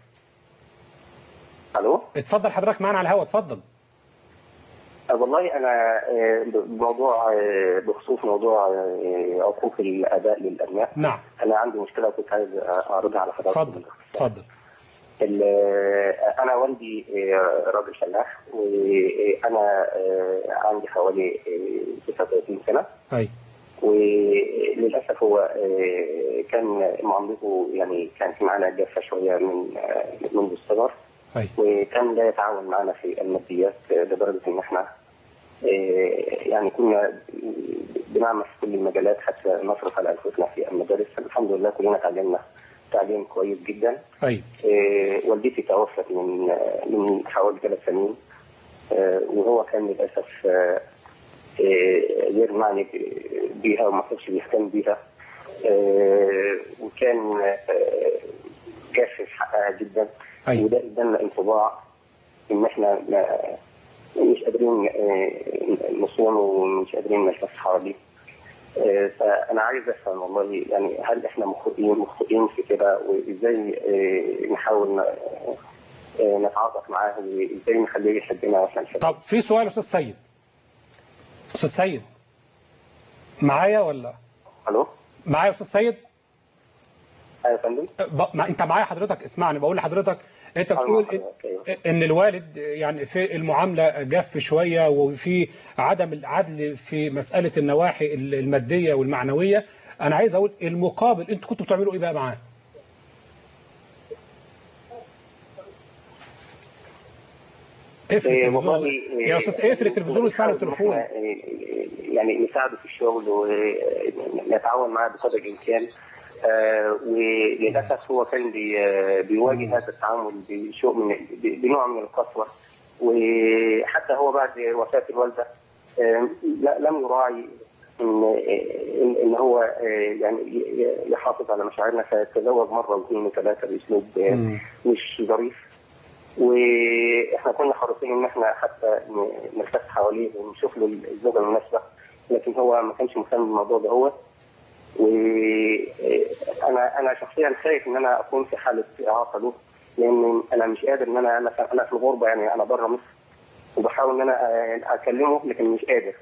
Speaker 17: الو
Speaker 1: اتفضل حضرتك معنا على الهواء اتفضل
Speaker 17: آه، والله انا آه، بموضوع آه، بخصوص موضوع آه، عقوق الاباء للابناء
Speaker 1: نعم
Speaker 17: انا عندي مشكله كنت عايز اعرضها على حضرتك
Speaker 1: اتفضل اتفضل
Speaker 17: ال- آه، انا والدي آه، راجل فلاح وانا آه، عندي حوالي آه، 36 سنه
Speaker 1: أي
Speaker 17: وللاسف هو آه، كان معاملته يعني كانت معنا جافه شويه من آه، منذ الصغر
Speaker 1: أي.
Speaker 17: وكان لا يتعاون معنا في الماديات آه، لدرجه ان احنا آه، يعني كنا بنعمل في كل المجالات حتى نصرف على انفسنا في المدارس الحمد لله كلنا تعلمنا تعليم كويس جدا
Speaker 1: أي
Speaker 17: آه، والدتي توفت من آه، من حوالي ثلاث سنين آه، وهو كان للاسف آه، آه، غير معني ب- بيها وما كانش بيهتم بيها آه، وكان آه، كافف حقها جدا
Speaker 1: أي.
Speaker 17: وده ادانا انطباع ان احنا ما- مش قادرين آه، نصون ومش قادرين نلتف حواليه آه، فانا عايز افهم والله يعني هل احنا مخطئين مخطئين في كده وازاي آه، نحاول ن- آه، نتعاطف معاه وازاي نخليه يحبنا واحنا نحبه
Speaker 1: طب في سؤال أستاذ سيد أستاذ سيد معايا ولا
Speaker 17: الو
Speaker 1: معايا يا أستاذ سيد
Speaker 17: ايوه يا فندم
Speaker 1: ب- ما انت معايا حضرتك اسمعني بقول لحضرتك انت بتقول إن- ان الوالد يعني في المعامله جف شويه وفي عدم العدل في مساله النواحي الماديه والمعنويه انا عايز اقول المقابل انتوا كنتوا بتعملوا ايه بقى معاه اقفل
Speaker 17: إيه،
Speaker 1: التلفزيون
Speaker 17: والله، إيه،
Speaker 1: يا استاذ اقفل التلفزيون واسمعنا
Speaker 17: نحاول إن
Speaker 1: التليفون
Speaker 17: إحنا، إيه، يعني نساعده في الشغل ونتعاون معاه بقدر الامكان آه، وللاسف هو كان بي- آه، بيواجه هذا التعامل بشيء من ب- بنوع من القسوه وحتى هو بعد وفاه الوالده آه، لا- لم يراعي ان ان إن هو آه، يعني ي- يحافظ على مشاعرنا فتزوج مره واثنين وثلاثه باسلوب آه، مش ظريف واحنا كنا حريصين ان احنا حتى ن- نلتف حواليه ونشوف له الزوجه المناسبه لكن هو ما كانش مهتم بالموضوع ده هو وانا انا شخصيا خايف ان انا اكون في حاله اعاقه له لان انا مش قادر ان انا مثلا انا في الغربه يعني انا بره مصر وبحاول ان انا آه، اكلمه لكن مش قادر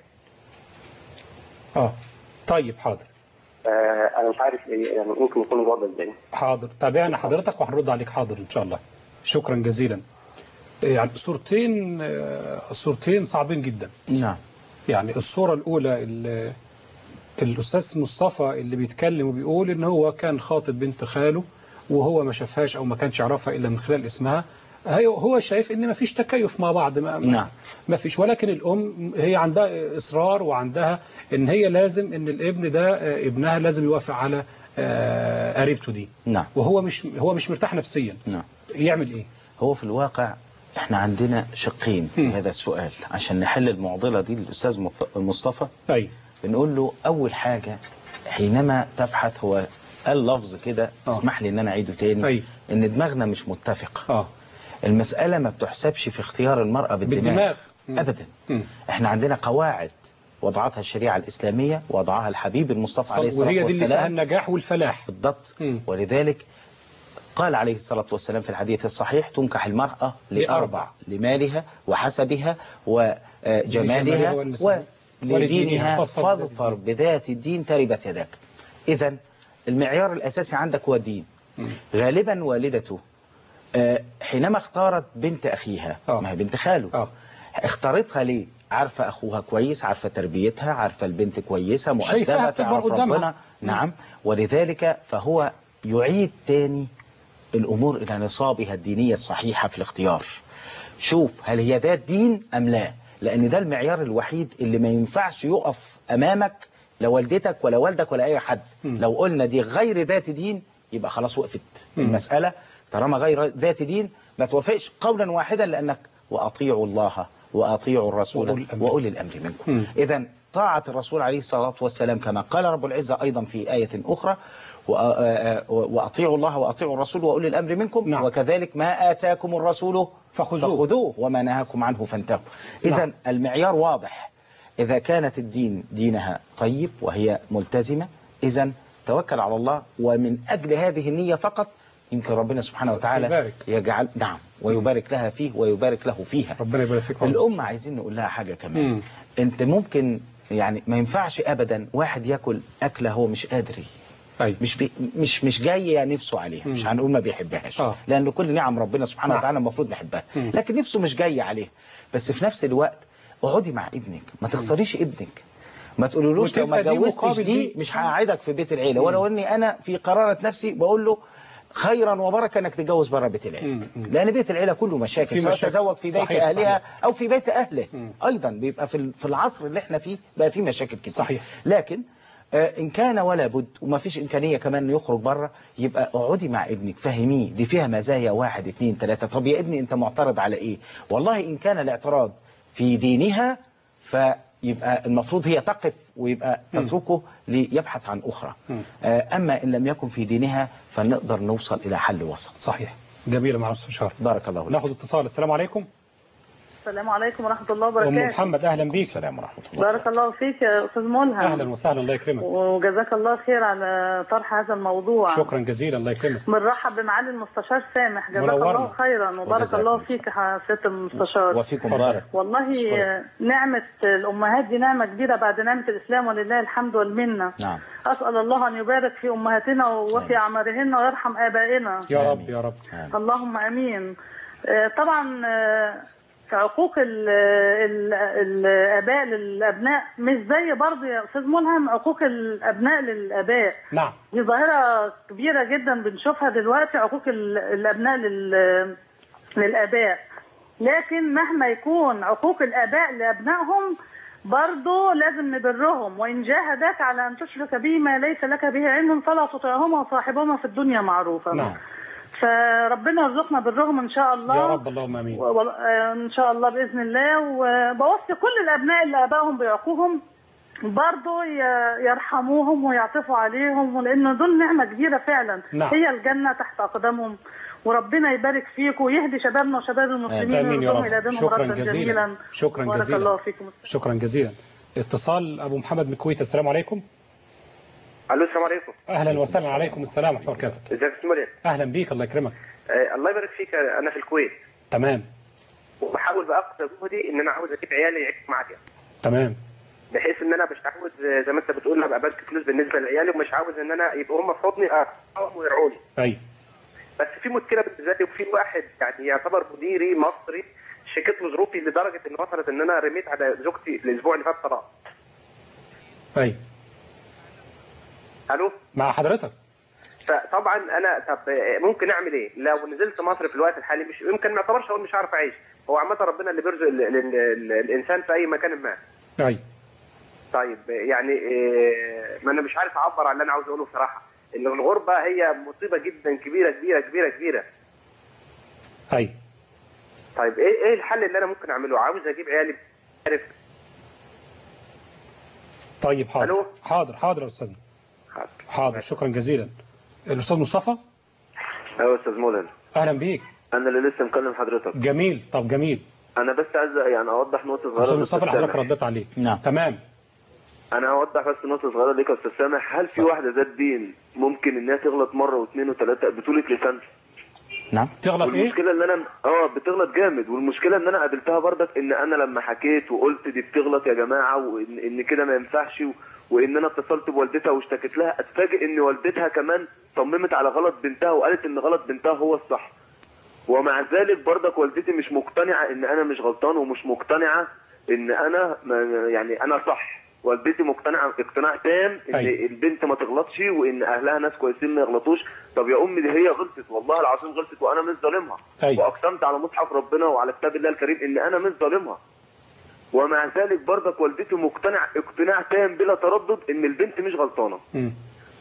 Speaker 1: اه طيب حاضر
Speaker 17: آه، انا مش عارف إيه، يعني ممكن يكون الوضع ازاي
Speaker 1: حاضر تابعنا حضرتك وهنرد عليك حاضر ان شاء الله شكرا جزيلا يعني صورتين آه، صورتين صعبين جدا
Speaker 10: نعم
Speaker 1: يعني الصورة الأولى ال- الأستاذ مصطفى اللي بيتكلم وبيقول إن هو كان خاطب بنت خاله وهو ما شافهاش أو ما كانش يعرفها إلا من خلال اسمها هي- هو شايف إن ما فيش تكيف مع بعض ما,
Speaker 10: نعم.
Speaker 1: ما فيش ولكن الأم هي عندها إصرار وعندها إن هي لازم إن الابن ده آه، ابنها لازم يوافق على آه، قريبته دي
Speaker 10: نعم
Speaker 1: وهو مش هو مش مرتاح نفسيا
Speaker 10: نعم
Speaker 1: يعمل إيه؟
Speaker 10: هو في الواقع احنا عندنا شقين في هذا السؤال عشان نحل المعضلة دي للأستاذ مف- مصطفى
Speaker 1: أي
Speaker 10: بنقول له أول حاجة حينما تبحث هو قال لفظ كده اسمح لي ان انا اعيده تاني
Speaker 1: أي.
Speaker 10: ان دماغنا مش متفقة
Speaker 1: آه.
Speaker 10: المسألة ما بتحسبش في اختيار المرأة بالدماغ,
Speaker 1: بالدماغ.
Speaker 10: ابدا
Speaker 1: مم.
Speaker 10: احنا عندنا قواعد وضعتها الشريعة الإسلامية وضعها الحبيب المصطفى عليه الصلاة
Speaker 1: وهي دي اللي فيها
Speaker 10: والسلام
Speaker 1: النجاح والفلاح
Speaker 10: بالضبط ولذلك قال عليه الصلاة والسلام في الحديث الصحيح تنكح المرأة لأربع لمالها وحسبها
Speaker 1: لجمالها
Speaker 10: وجمالها
Speaker 1: والنساء.
Speaker 10: ولدينها
Speaker 1: ولدينها فاظفر بذات
Speaker 10: فاظفر بذات الدين تربت يداك إذا المعيار الأساسي عندك هو الدين غالبا والدته آه، حينما اختارت بنت أخيها ما هي بنت خاله اختارتها ليه عارفة أخوها كويس عارفة تربيتها عارفة البنت كويسة
Speaker 1: شايفاها
Speaker 10: مؤدبة
Speaker 1: بتكبر
Speaker 10: تعرف
Speaker 1: قدامها.
Speaker 10: ربنا نعم ولذلك فهو يعيد تاني الأمور إلى نصابها الدينية الصحيحة في الاختيار شوف هل هي ذات دين أم لا لأن ده المعيار الوحيد اللي ما ينفعش يقف أمامك لا والدتك ولا والدك ولا أي حد لو قلنا دي غير ذات دين يبقى خلاص وقفت المسألة طالما غير ذات دين ما توافقش قولا واحدا لأنك وأطيعوا الله وأطيعوا الرسول وأولي الأمر منكم إذا طاعة الرسول عليه الصلاة والسلام كما قال رب العزة أيضا في آية أخرى وأ- آ- آ- وأطيعوا الله وأطيعوا الرسول وأولي الأمر منكم نعم. وكذلك ما آتاكم الرسول فخذوه, فخذوه وما نهاكم عنه فانتهوا إذا
Speaker 1: نعم.
Speaker 10: نعم. المعيار واضح إذا كانت الدين دينها طيب وهي ملتزمة إذا توكل على الله ومن أجل هذه النية فقط يمكن ربنا سبحانه وتعالى
Speaker 1: يبارك.
Speaker 10: يجعل نعم ويبارك لها فيه ويبارك له فيها
Speaker 1: ربنا يبارك فيك
Speaker 10: الأمة عايزين نقول لها حاجة كمان
Speaker 1: مم.
Speaker 10: أنت ممكن يعني ما ينفعش أبدا واحد ياكل أكلة هو مش قادر
Speaker 1: أي.
Speaker 10: مش بي مش مش جاي نفسه عليها مش
Speaker 1: مم.
Speaker 10: هنقول ما بيحبهاش
Speaker 1: آه.
Speaker 10: لأن كل نعم ربنا سبحانه
Speaker 1: نعم.
Speaker 10: وتعالى المفروض نحبها
Speaker 1: مم.
Speaker 10: لكن نفسه مش جاي عليها بس في نفس الوقت اقعدي مع ابنك ما تخسريش ابنك ما تقولولوش لو ما
Speaker 1: وتبقى دي
Speaker 10: اتجوزتش
Speaker 1: مقابل
Speaker 10: دي
Speaker 1: دي.
Speaker 10: مش هقعدك في بيت العيله ولو اني انا في قرارة نفسي بقول له خيرا وبركه انك تتجوز بره بيت العيله لان بيت العيله كله مشاكل
Speaker 1: في
Speaker 10: سواء
Speaker 1: مشاكل.
Speaker 10: تزوج في بيت
Speaker 1: صحيح،
Speaker 10: اهلها
Speaker 1: صحيح.
Speaker 10: او في بيت اهله ايضا بيبقى في ال- في العصر اللي احنا فيه بقى في مشاكل كتير
Speaker 1: صحيح.
Speaker 10: لكن آه، ان كان ولا بد وما فيش امكانيه كمان انه يخرج بره يبقى اقعدي مع ابنك فهميه دي فيها مزايا واحد اتنين تلاته طب يا ابني انت معترض على ايه والله ان كان الاعتراض في دينها فيبقى المفروض هي تقف ويبقى تتركه ليبحث عن اخرى آه، اما ان لم يكن في دينها فنقدر نوصل الى حل وسط
Speaker 1: صحيح جميل مع أستاذ شهر
Speaker 10: بارك الله لك
Speaker 1: ناخد اتصال السلام عليكم
Speaker 18: السلام عليكم ورحمة الله
Speaker 1: أم
Speaker 18: وبركاته
Speaker 1: محمد أهلا بيك
Speaker 10: السلام ورحمة
Speaker 18: بارك الله فيك يا أستاذ ملهم
Speaker 1: أهلا وسهلا الله يكرمك
Speaker 18: وجزاك الله خير على طرح هذا الموضوع
Speaker 1: شكرا جزيلا الله يكرمك
Speaker 18: بنرحب بمعالي المستشار سامح جزاك
Speaker 1: منورنا.
Speaker 18: الله خيرا وبارك
Speaker 10: وجزاك
Speaker 18: الله فيك يا سيادة المستشار
Speaker 10: وفيكم بارك
Speaker 18: والله
Speaker 10: شكرا.
Speaker 18: نعمة الأمهات دي نعمة كبيرة بعد نعمة الإسلام ولله الحمد والمنة
Speaker 10: نعم
Speaker 18: أسأل الله أن يبارك في أمهاتنا وفي أعمارهن ويرحم آبائنا
Speaker 1: يا رب يا رب
Speaker 18: اللهم امين آه، طبعا آه، عقوق ال- ال- الاباء للابناء مش زي برضه يا استاذ ملهم عقوق الابناء للاباء
Speaker 1: نعم
Speaker 18: دي ظاهره كبيره جدا بنشوفها دلوقتي عقوق ال- الابناء لل- للاباء لكن مهما يكون عقوق الاباء لابنائهم برضه لازم نبرهم وان جاهداك على ان تشرك به ما ليس لك به علم فلا تطعهما وصاحبهما في الدنيا معروفا
Speaker 1: نعم
Speaker 18: فربنا يرزقنا برهم ان شاء الله
Speaker 1: يا رب اللهم امين
Speaker 18: و- و- آه، ان شاء الله باذن الله وبوصي كل الابناء اللي ابائهم بيعقوهم برضه ي- يرحموهم ويعطفوا عليهم لان دول نعمه كبيره فعلا
Speaker 1: نعم.
Speaker 18: هي الجنه تحت اقدامهم وربنا يبارك فيكم ويهدي شبابنا وشباب المسلمين
Speaker 1: آمين يا
Speaker 18: ويرزقهم
Speaker 1: رب
Speaker 18: الى دينهم
Speaker 1: شكرا
Speaker 18: ردا
Speaker 1: جزيلا
Speaker 18: جميلا
Speaker 1: شكرا
Speaker 18: بارك
Speaker 1: جزيلا
Speaker 18: الله فيكم
Speaker 1: شكرا جزيلا اتصال أبو محمد من الكويت السلام عليكم
Speaker 19: الو السلام عليكم
Speaker 1: أهلا وسهلا عليكم السلام ورحمة الله وبركاته
Speaker 19: ازيك يا مريم
Speaker 1: أهلا بيك الله يكرمك
Speaker 19: آه الله يبارك فيك انا في الكويت
Speaker 1: تمام
Speaker 19: وبحاول باقصى جهدي ان انا عاوز اجيب عيالي يعيشوا معايا
Speaker 1: تمام
Speaker 19: بحيث ان انا مش عاوز آه، زي ما انت بتقول ابقى بنك فلوس بالنسبه لعيالي ومش عاوز ان انا يبقوا هم في حضني اه ويرعوني
Speaker 1: أي
Speaker 19: بس في مشكله بالنسبه لي وفي واحد يعني يعتبر مديري مصري شكيت له ظروفي لدرجه ان وصلت ان انا رميت على زوجتي الاسبوع اللي فات طلاق
Speaker 1: أي
Speaker 19: الو
Speaker 1: مع حضرتك
Speaker 19: فطبعا انا طب آه، ممكن اعمل ايه؟ لو نزلت مصر في الوقت الحالي مش يمكن ما اعتبرش اقول مش هعرف اعيش هو عامه ربنا اللي بيرزق ال- ال- ال- الانسان في اي مكان ما
Speaker 1: أي
Speaker 19: طيب يعني إيه ما انا مش عارف اعبر عن اللي انا عاوز اقوله بصراحه ان الغربه هي مصيبه جدا كبيره كبيره كبيره كبيره
Speaker 1: أي
Speaker 19: طيب ايه ايه الحل اللي انا ممكن اعمله عاوز اجيب عيالي عارف
Speaker 1: طيب حاضر
Speaker 19: ألو؟
Speaker 1: حاضر حاضر يا أستاذنا حاضر شكرا جزيلا الأستاذ مصطفى
Speaker 16: ايوه يا استاذ مولن
Speaker 1: أهلا بيك
Speaker 16: انا اللي لسه مكلم حضرتك
Speaker 1: جميل طب جميل
Speaker 16: انا بس عايز يعني اوضح نقطه صغيره
Speaker 1: أستاذ
Speaker 16: بس
Speaker 1: مصطفى اللي حضرتك
Speaker 16: سامح.
Speaker 1: رديت عليه
Speaker 10: نعم
Speaker 1: تمام
Speaker 16: انا هوضح بس نقطه صغيره ليك يا استاذ سامح هل في واحده ذات دين ممكن انها تغلط مره واثنين وثلاثه بطوله لسان
Speaker 10: نعم
Speaker 1: تغلط ايه
Speaker 16: والمشكله ان انا اه بتغلط جامد والمشكله ان انا قابلتها برضك ان انا لما حكيت وقلت دي بتغلط يا جماعه وان إن كده ما ينفعش و... وان انا اتصلت بوالدتها واشتكيت لها اتفاجئ ان والدتها كمان صممت على غلط بنتها وقالت ان غلط بنتها هو الصح ومع ذلك برضك والدتي مش مقتنعه ان انا مش غلطان ومش مقتنعه ان انا ما يعني انا صح والدتي مقتنعه اقتناع تام ان
Speaker 1: أيوة.
Speaker 16: البنت ما تغلطش وان اهلها ناس كويسين ما يغلطوش طب يا امي دي هي غلطت والله العظيم غلطت وانا مش ظالمها
Speaker 1: أيوة.
Speaker 16: واقسمت على مصحف ربنا وعلى كتاب الله الكريم ان انا مش ظالمها ومع ذلك برضك والدتي مقتنع اقتناع تام بلا تردد ان البنت مش غلطانه
Speaker 1: مم.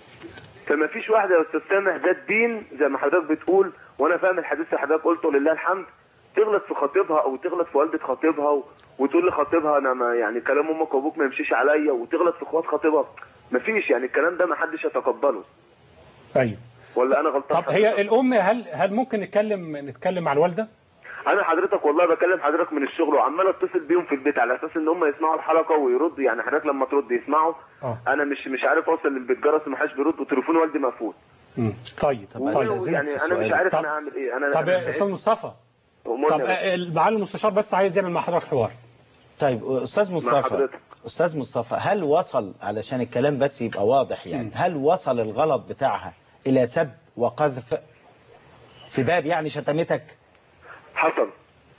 Speaker 16: فما فيش واحده يا استاذ سامح ده الدين زي ما حضرتك بتقول وانا فاهم الحديث اللي حضرتك قلته لله الحمد تغلط في خطيبها او تغلط في والده خطيبها و... وتقول لخطيبها انا ما يعني كلام امك وابوك ما يمشيش عليا وتغلط في اخوات خطيبها ما فيش يعني الكلام ده ما حدش يتقبله
Speaker 1: ايوه
Speaker 16: ولا انا غلطان
Speaker 1: طب هي الام هل هل ممكن نتكلم نتكلم مع الوالده
Speaker 16: انا حضرتك والله بكلم حضرتك من الشغل وعمال اتصل بيهم في البيت على اساس ان هم يسمعوا الحلقه ويردوا يعني حضرتك لما ترد يسمعوا
Speaker 1: اه
Speaker 16: انا مش مش عارف اوصل للبيت جرس ما حدش بيرد وتليفون والدي مقفول
Speaker 1: مم. طيب
Speaker 16: و-
Speaker 1: طيب
Speaker 16: يعني انا مش عارف انا اعمل ايه انا
Speaker 1: طب
Speaker 16: أنا
Speaker 1: يا استاذ مصطفى
Speaker 16: أمورني
Speaker 1: طب
Speaker 16: يا باشا.
Speaker 1: آه، المعالي المستشار بس عايز يعمل مع حضرتك حوار
Speaker 10: طيب استاذ مصطفى
Speaker 16: حضرتك.
Speaker 10: استاذ مصطفى هل وصل علشان الكلام بس يبقى واضح يعني هل وصل الغلط بتاعها الى سب وقذف سباب يعني شتمتك
Speaker 16: حصل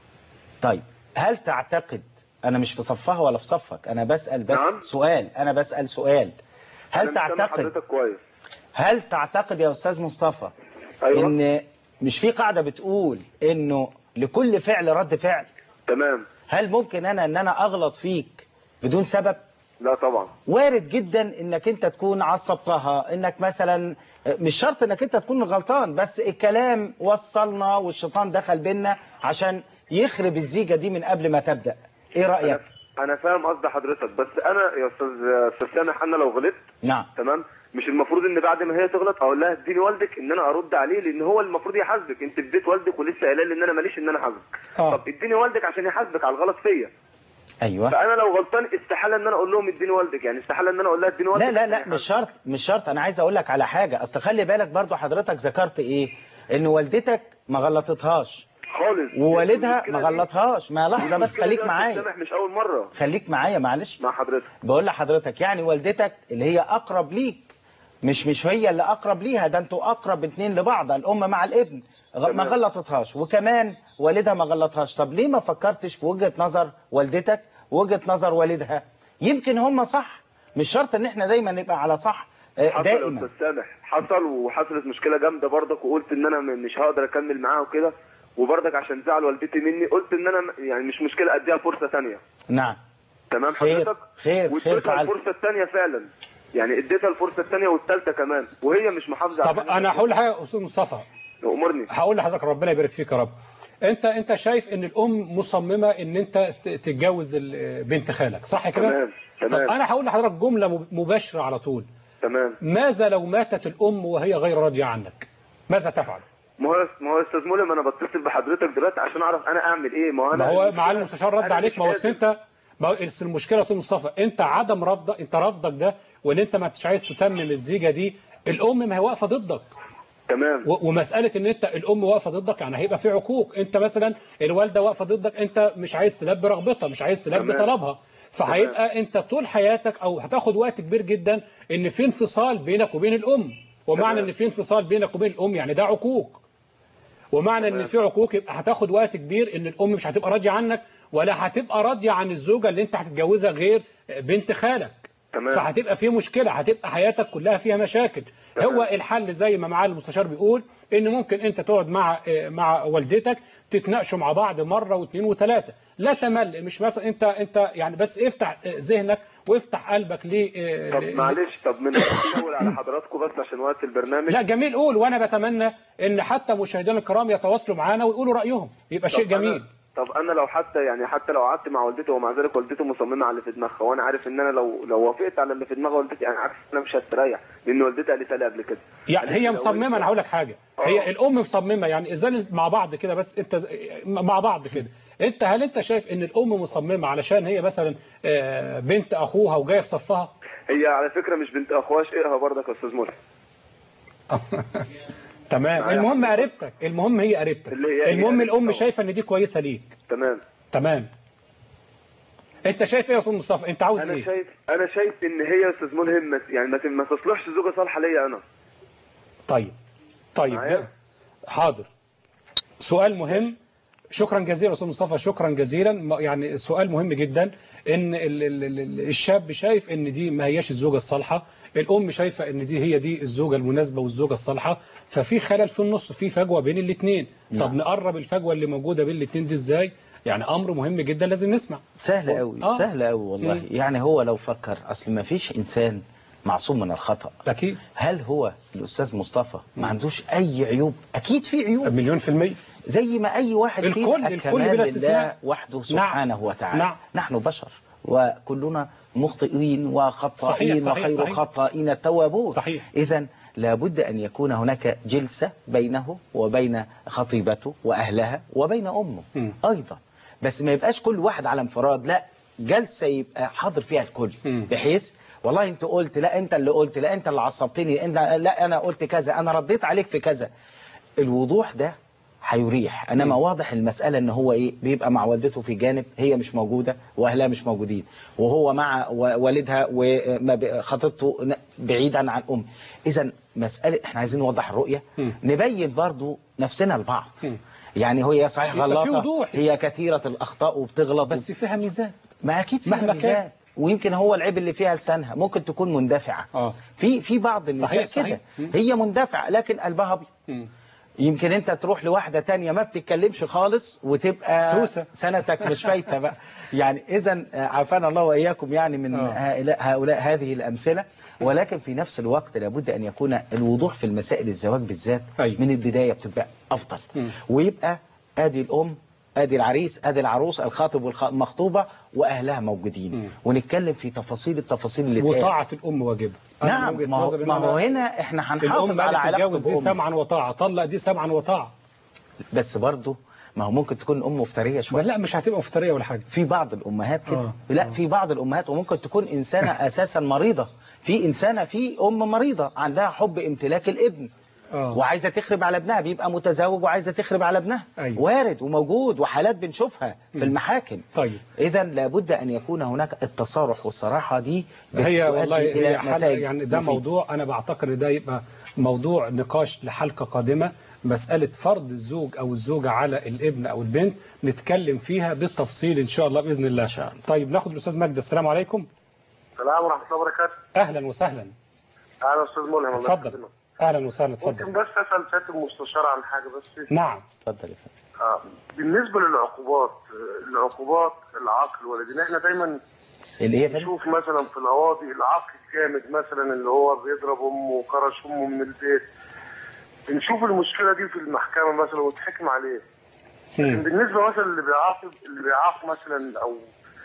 Speaker 10: طيب هل تعتقد انا مش في صفها ولا في صفك انا بسأل بس
Speaker 16: نعم.
Speaker 10: سؤال انا بسأل سؤال هل
Speaker 16: أنا مش سامع
Speaker 10: تعتقد
Speaker 16: حضرتك كويس
Speaker 10: هل تعتقد يا استاذ مصطفى
Speaker 16: أيوة.
Speaker 10: ان مش في قاعدة بتقول انه لكل فعل رد فعل
Speaker 16: تمام
Speaker 10: هل ممكن انا ان انا اغلط فيك بدون سبب
Speaker 16: لا طبعا
Speaker 10: وارد جدا انك انت تكون عصبتها انك مثلا مش شرط انك انت تكون غلطان بس الكلام وصلنا والشيطان دخل بينا عشان يخرب الزيجة دي من قبل ما تبدأ ايه رأيك
Speaker 16: انا فاهم قصد حضرتك بس انا يا استاذ استاذ سامح انا لو غلطت
Speaker 10: نعم
Speaker 16: تمام مش المفروض ان بعد ما هي تغلط اقول لها اديني والدك ان انا ارد عليه لان هو المفروض يحاسبك انت في بيت والدك ولسه قايله لي ان انا ماليش ان انا احاسبك
Speaker 1: آه.
Speaker 16: طب اديني والدك عشان يحاسبك على الغلط فيا
Speaker 10: ايوه
Speaker 16: فانا لو غلطان استحاله ان انا اقول لهم اديني والدك يعني استحاله ان انا اقول لها اديني والدك
Speaker 10: لا لا لا مش شرط مش شرط انا عايز اقول لك على حاجة اصل خلي بالك برضو حضرتك ذكرت ايه ان والدتك ما غلطتهاش
Speaker 16: خالص
Speaker 10: ووالدها
Speaker 16: المشكلة
Speaker 10: ما
Speaker 16: دي-
Speaker 10: غلطهاش ما لحظة بس
Speaker 16: المشكلة
Speaker 10: خليك
Speaker 16: دي يا
Speaker 10: معايا
Speaker 16: أستاذ سامح مش اول مره
Speaker 10: خليك معايا معلش
Speaker 16: مع حضرتك
Speaker 10: بقول لحضرتك يعني والدتك اللي هي اقرب ليك مش مش هي اللي اقرب ليها ده انتوا اقرب اتنين لبعض الام مع الابن غ- ما غلطتهاش وكمان والدها ما غلطهاش طب ليه ما فكرتش في وجهة نظر والدتك وجهة نظر والدها يمكن هم صح مش شرط ان احنا دايما نبقى على صح آه،
Speaker 16: حصل يا
Speaker 10: دائما
Speaker 16: استاذ سامح حصل وحصلت مشكله جامده برضك وقلت ان انا م- مش هقدر اكمل معاها وكده وبرضك عشان زعل والدتي مني قلت ان انا م- يعني مش مشكله اديها فرصه ثانيه
Speaker 10: نعم
Speaker 16: تمام
Speaker 10: خير
Speaker 16: حضرتك
Speaker 10: خير خير
Speaker 16: واديتها
Speaker 10: فعلت
Speaker 16: الفرصه الثانيه فعلا يعني اديتها الفرصه الثانيه والثالثه كمان وهي مش محافظه
Speaker 1: طب
Speaker 16: على
Speaker 1: انا هقول لحاجه يا استاذ مصطفى
Speaker 16: امرني
Speaker 1: هقول لحضرتك ربنا يبارك فيك يا رب انت انت شايف ان الام مصممه ان انت ت- تتجوز ال- بنت خالك صح كده
Speaker 16: تمام
Speaker 1: طب
Speaker 16: تمام
Speaker 1: انا هقول لحضرتك جمله مب- مباشره على طول
Speaker 16: تمام
Speaker 1: ماذا لو ماتت الام وهي غير راضيه عنك ماذا تفعل
Speaker 16: ما هو ما هو يا استاذ ملهم انا بتصل بحضرتك دلوقتي عشان اعرف انا اعمل ايه ما هو انا
Speaker 1: ما هو
Speaker 16: المشكلة-
Speaker 1: معالي المستشار رد
Speaker 16: أنا
Speaker 1: عليك
Speaker 16: مش
Speaker 1: ما هو
Speaker 16: قادر.
Speaker 1: أصل انت ما هو أصل المشكله يا استاذ مصطفى انت عدم رفضك انت رفضك ده وان انت ما مش عايز تتمم الزيجه دي الام ما هي واقفه ضدك
Speaker 16: تمام
Speaker 1: و- ومساله ان انت الام واقفه ضدك يعني هيبقى في عقوق انت مثلا الوالده واقفه ضدك انت مش عايز تلبي رغبتها مش عايز تلبي
Speaker 16: تمام.
Speaker 1: طلبها فهيبقى انت طول حياتك او هتاخد وقت كبير جدا ان في انفصال بينك وبين الام ومعنى
Speaker 16: تمام.
Speaker 1: ان في انفصال بينك وبين الام يعني ده عقوق ومعنى ان
Speaker 16: تمام.
Speaker 1: في عقوق يبقى هتاخد وقت كبير ان الام مش هتبقى راضيه عنك ولا هتبقى راضيه عن الزوجه اللي انت هتتجوزها غير بنت خالك
Speaker 16: تمام.
Speaker 1: فهتبقى في مشكله هتبقى حياتك كلها فيها مشاكل
Speaker 16: تمام.
Speaker 1: هو الحل زي ما معالي المستشار بيقول ان ممكن انت تقعد مع مع والدتك تتناقشوا مع بعض مره واثنين وثلاثه لا تمل مش مثلا انت انت يعني بس افتح ذهنك وافتح قلبك ل
Speaker 16: طب معلش طب من الاول على حضراتكم بس عشان وقت البرنامج
Speaker 1: لا جميل قول وانا بتمنى ان حتى مشاهدينا الكرام يتواصلوا معانا ويقولوا رايهم يبقى شيء
Speaker 16: طب أنا-
Speaker 1: جميل
Speaker 16: طب انا لو حتى يعني حتى لو قعدت مع والدتي ومع ذلك والدتي مصممه على اللي في دماغها وانا عارف ان انا لو لو وافقت على اللي في دماغ والدتي انا عارف ان انا مش هستريح لان والدتي قالت لي قبل كده
Speaker 1: يعني هي مصممه انا هقول لك حاجه هي الام مصممه يعني ازاي مع بعض كده بس انت ز- مع بعض كده انت هل انت شايف ان الام مصممه علشان هي مثلا آه، بنت اخوها وجايه في صفها
Speaker 16: هي على فكره مش بنت اخوها شقها برضك يا استاذ مرسي
Speaker 1: تمام
Speaker 16: معايا
Speaker 1: المهم قريبتك المهم هي قريبتك
Speaker 16: اللي هي- هي
Speaker 1: المهم
Speaker 16: قريبتي
Speaker 1: الام
Speaker 16: طبعا.
Speaker 1: شايفه ان دي كويسه ليك
Speaker 16: تمام
Speaker 1: تمام انت شايف ايه يا استاذ مصطفى انت عاوز
Speaker 16: انا
Speaker 1: ايه
Speaker 16: شايف انا شايف ان هي يا استاذ ملهم ما- يعني ما ت- ما تصلحش زوجه صالحه ليا انا
Speaker 1: طيب طيب
Speaker 16: معايا؟
Speaker 1: ده- حاضر سؤال مهم شكرا جزيلا استاذ مصطفى شكرا جزيلا م- يعني سؤال مهم جدا ان ال- ال- ال- الشاب شايف ان دي ما هياش الزوجه الصالحه الام شايفه ان دي هي دي الزوجه المناسبه والزوجه الصالحه ففي خلل في النص في فجوه بين الاثنين طب نقرب الفجوه اللي موجوده بين الاثنين دي ازاي يعني امر مهم جدا لازم نسمع
Speaker 10: سهل قوي
Speaker 1: آه.
Speaker 10: سهل قوي والله
Speaker 1: مم.
Speaker 10: يعني هو لو فكر اصل ما فيش انسان معصوم من الخطأ
Speaker 1: اكيد
Speaker 10: هل هو الاستاذ مصطفى ما عندوش اي عيوب اكيد في عيوب
Speaker 1: مليون في المية
Speaker 10: زي ما اي واحد
Speaker 1: الكل-
Speaker 10: فينا
Speaker 1: الكل
Speaker 10: الكمال
Speaker 1: بلا
Speaker 10: لله
Speaker 1: استثناء.
Speaker 10: وحده سبحانه وتعالى
Speaker 1: نعم.
Speaker 10: نحن بشر وكلنا مخطئين وخطائين
Speaker 1: صحيح، صحيح،
Speaker 10: وخير
Speaker 1: صحيح.
Speaker 10: الخطائين التوابون
Speaker 1: صحيح.
Speaker 10: اذا لابد ان يكون هناك جلسه بينه وبين خطيبته واهلها وبين امه
Speaker 1: مم.
Speaker 10: ايضا بس ما يبقاش كل واحد على انفراد لا جلسه يبقى حاضر فيها الكل
Speaker 1: مم.
Speaker 10: بحيث والله انت قلت لا انت اللي قلت لا انت اللي عصبتني انت لا انا قلت كذا انا رديت عليك في كذا الوضوح ده هيريح انما واضح المساله ان هو ايه بيبقى مع والدته في جانب هي مش موجوده واهلها مش موجودين وهو مع و- والدها وخطيبته بعيدا عن ام اذا مساله احنا عايزين نوضح الرؤيه
Speaker 1: مم.
Speaker 10: نبين برضو نفسنا لبعض
Speaker 1: مم.
Speaker 10: يعني هي صحيح
Speaker 1: يبقى في
Speaker 10: غلطه
Speaker 1: وضوح.
Speaker 10: هي كثيره الاخطاء وبتغلط
Speaker 1: بس فيها ميزات
Speaker 10: ما اكيد فيها
Speaker 1: مهما كان.
Speaker 10: ميزات ويمكن هو العيب اللي فيها لسانها ممكن تكون مندفعه
Speaker 1: اه
Speaker 10: في في بعض النساء
Speaker 1: صحيح، صحيح.
Speaker 10: كده
Speaker 1: مم.
Speaker 10: هي مندفعه لكن قلبها ابيض
Speaker 1: مم.
Speaker 10: يمكن انت تروح لواحده تانية ما بتتكلمش خالص وتبقى
Speaker 1: سوسة.
Speaker 10: سنتك مش فايته بقى يعني اذا عافانا الله واياكم يعني من
Speaker 1: آه.
Speaker 10: هؤلاء, هؤلاء هذه الامثله ولكن في نفس الوقت لابد ان يكون الوضوح في المسائل الزواج بالذات
Speaker 1: أيوة.
Speaker 10: من البدايه بتبقى افضل
Speaker 1: مم.
Speaker 10: ويبقى ادي الام ادي العريس ادي العروس الخاطب والمخطوبه واهلها موجودين
Speaker 1: مم.
Speaker 10: ونتكلم في تفاصيل التفاصيل اللي اتقالت.
Speaker 1: وطاعه الام واجبه أنا من
Speaker 10: نعم
Speaker 1: وجهة
Speaker 10: ما هو,
Speaker 1: نظري إن
Speaker 10: ما هو
Speaker 1: أنا-
Speaker 10: هنا احنا هنحافظ
Speaker 1: الام
Speaker 10: على
Speaker 1: قالت
Speaker 10: علاقته
Speaker 1: تتجوز دي
Speaker 10: بأمه.
Speaker 1: سمعا وطاعه طلق دي سمعا وطاعه
Speaker 10: بس برضه ما هو ممكن تكون الام مفتريه شويه
Speaker 1: بس لا مش هتبقى مفتريه ولا حاجه
Speaker 10: في بعض الامهات كده
Speaker 1: آه،
Speaker 10: لا في بعض الامهات وممكن تكون انسانه اساسا مريضه في انسانه في ام مريضه عندها حب امتلاك الابن
Speaker 1: اه
Speaker 10: وعايزه تخرب على ابنها بيبقى متزوج وعايزه تخرب على ابنها
Speaker 1: أيوة.
Speaker 10: وارد وموجود وحالات بنشوفها في المحاكم
Speaker 1: طيب
Speaker 10: اذا لابد ان يكون هناك التصارح والصراحه دي
Speaker 1: هي
Speaker 10: بتؤدي
Speaker 1: والله
Speaker 10: إلى
Speaker 1: هي حل
Speaker 10: نتائج
Speaker 1: يعني ده
Speaker 10: مفيدة.
Speaker 1: موضوع انا بعتقد إن ده يبقى موضوع نقاش لحلقه قادمه مساله فرض الزوج او الزوجه على الابن او البنت نتكلم فيها بالتفصيل ان شاء الله باذن الله,
Speaker 10: إن شاء الله.
Speaker 1: طيب ناخد الاستاذ مجد السلام عليكم
Speaker 15: السلام ورحمه الله وبركاته
Speaker 1: اهلا وسهلا
Speaker 15: اهلا استاذ ملهم الله
Speaker 1: اتفضل
Speaker 15: يسلمك.
Speaker 1: اهلا وسهلا
Speaker 15: ممكن
Speaker 1: اتفضل
Speaker 15: بس اسال سياده المستشار عن حاجه بس
Speaker 1: نعم
Speaker 10: اتفضل يا فندم.
Speaker 15: آه، بالنسبه للعقوبات آه، العقوبات العقل والدين احنا دايما
Speaker 10: اللي هي فندم؟
Speaker 15: نشوف مثلا في القواضي العقل الجامد مثلا اللي هو بيضرب امه وكرش امه من البيت بنشوف المشكله دي في المحكمه مثلا وتحكم عليه لكن
Speaker 1: مم.
Speaker 15: بالنسبه مثلا اللي بيعاقب اللي بيعاق مثلا او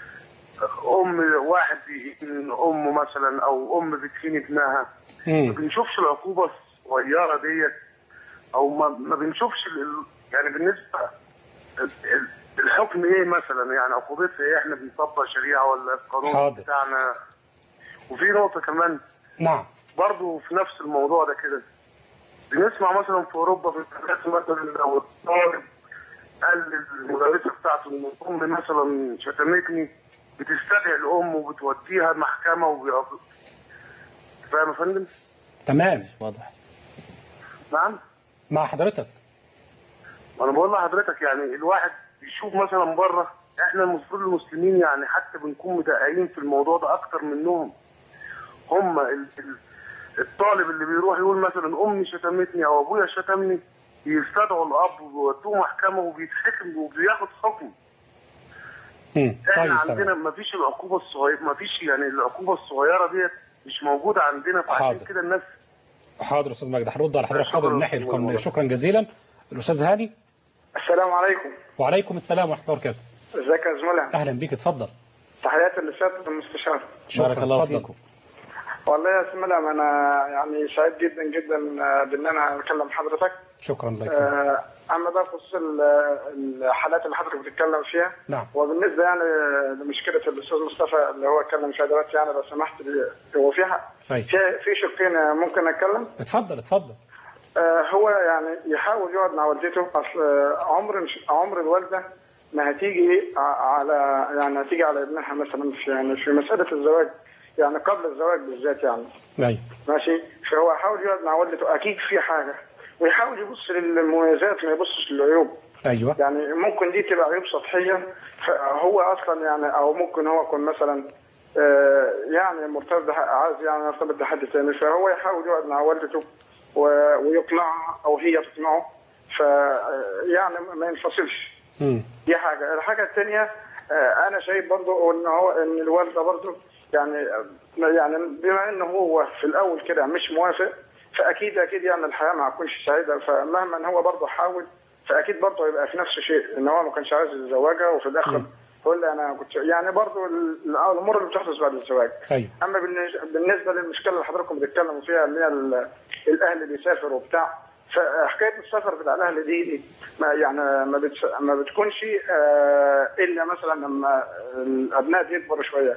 Speaker 15: ام واحد بيهين امه مثلا او ام بتهين ابنها ما
Speaker 1: مم.
Speaker 15: بنشوفش العقوبه الصغيره ديت او ما, ما بنشوفش ال- يعني بالنسبه ال- ال- الحكم ايه مثلا يعني عقوبتها ايه احنا بنطبق شريعه ولا القانون
Speaker 1: حاضر.
Speaker 15: بتاعنا وفي نقطه كمان
Speaker 1: نعم
Speaker 15: برضه في نفس الموضوع ده كده بنسمع مثلا في اوروبا في المدارس مثلا لو الطالب قال للمدرسه بتاعته ان امي مثلا شتمتني بتستدعي الام وبتوديها محكمه وبيقف فاهم يا فندم؟
Speaker 1: تمام
Speaker 10: واضح
Speaker 15: نعم؟
Speaker 1: مع حضرتك
Speaker 15: انا بقول لحضرتك يعني الواحد بيشوف مثلا بره احنا المفروض المسلمين يعني حتى بنكون مدققين في الموضوع ده اكتر منهم هم ال- ال- الطالب اللي بيروح يقول مثلا امي شتمتني او ابويا شتمني يستدعوا الاب ويودوه محكمه وبيتحكم وبياخد حكم
Speaker 1: مم.
Speaker 15: احنا
Speaker 1: طيب
Speaker 15: عندنا
Speaker 1: تمام
Speaker 15: ما فيش العقوبه الصغيره ما فيش يعني العقوبه الصغيره ديت مش موجوده عندنا فعشان
Speaker 1: حاضر.
Speaker 15: كده الناس
Speaker 1: حاضر استاذ مجد هرد على حضرتك
Speaker 15: شكراً
Speaker 1: حاضر من الناحيه
Speaker 15: أستاذ
Speaker 1: القانونيه
Speaker 15: مجد.
Speaker 1: شكرا جزيلا الاستاذ هاني
Speaker 20: السلام عليكم
Speaker 1: وعليكم السلام ورحمه الله وبركاته
Speaker 20: ازيك يا زملاء
Speaker 1: اهلا بيك اتفضل
Speaker 20: تحياتي لسيادة المستشار
Speaker 1: شكرا
Speaker 10: بارك الله
Speaker 1: اتفضل.
Speaker 10: فيكم
Speaker 20: والله يا زملاء انا يعني سعيد جدا جدا آه، بان انا اكلم حضرتك
Speaker 1: شكرا لك
Speaker 20: آه، اما ده بخصوص ال- الحالات اللي حضرتك بتتكلم فيها
Speaker 1: نعم
Speaker 20: وبالنسبه يعني لمشكله الاستاذ مصطفى اللي هو اتكلم فيها دلوقتي يعني لو سمحت بي- هو فيها
Speaker 1: طيب
Speaker 20: في في شقين آه، ممكن اتكلم
Speaker 1: اتفضل اتفضل
Speaker 20: آه، هو يعني يحاول يقعد مع والدته اصل آه، عمر عمر الوالده ما هتيجي ع- على يعني هتيجي على ابنها مثلا في يعني في مساله الزواج يعني قبل الزواج بالذات يعني
Speaker 1: ايوه
Speaker 20: ماشي فهو يحاول يقعد مع والدته اكيد في حاجه ويحاول يبص للمميزات ما يبصش للعيوب
Speaker 1: ايوه
Speaker 20: يعني ممكن دي تبقى عيوب سطحيه فهو اصلا يعني او ممكن هو يكون مثلا آه، يعني مرتبط بح- عايز يعني يرتبط بحد تاني فهو يحاول يقعد مع والدته و- ويقنعها او هي تقنعه ف يعني ما ينفصلش دي حاجه الحاجه الثانيه انا شايف برضو ان هو ان الوالده برضو يعني يعني بما انه هو في الاول كده مش موافق فاكيد اكيد يعني الحياه ما هتكونش سعيده فمهما هو برضو حاول فاكيد برضو هيبقى في نفس الشيء ان هو ما كانش عايز يتزوجها وفي الاخر يقول لي انا كنت يعني برضو ال- الامور اللي بتحدث بعد الزواج
Speaker 1: ايوه
Speaker 20: اما بالنج- بالنسبه للمشكله اللي حضراتكم بتتكلموا فيها اللي هي ال- الاهل اللي يسافر وبتاع فحكايه السفر بتاع الاهل دي, دي ما يعني ما, بتس ما بتكونش آه، الا مثلا لما الابناء دي يكبروا شويه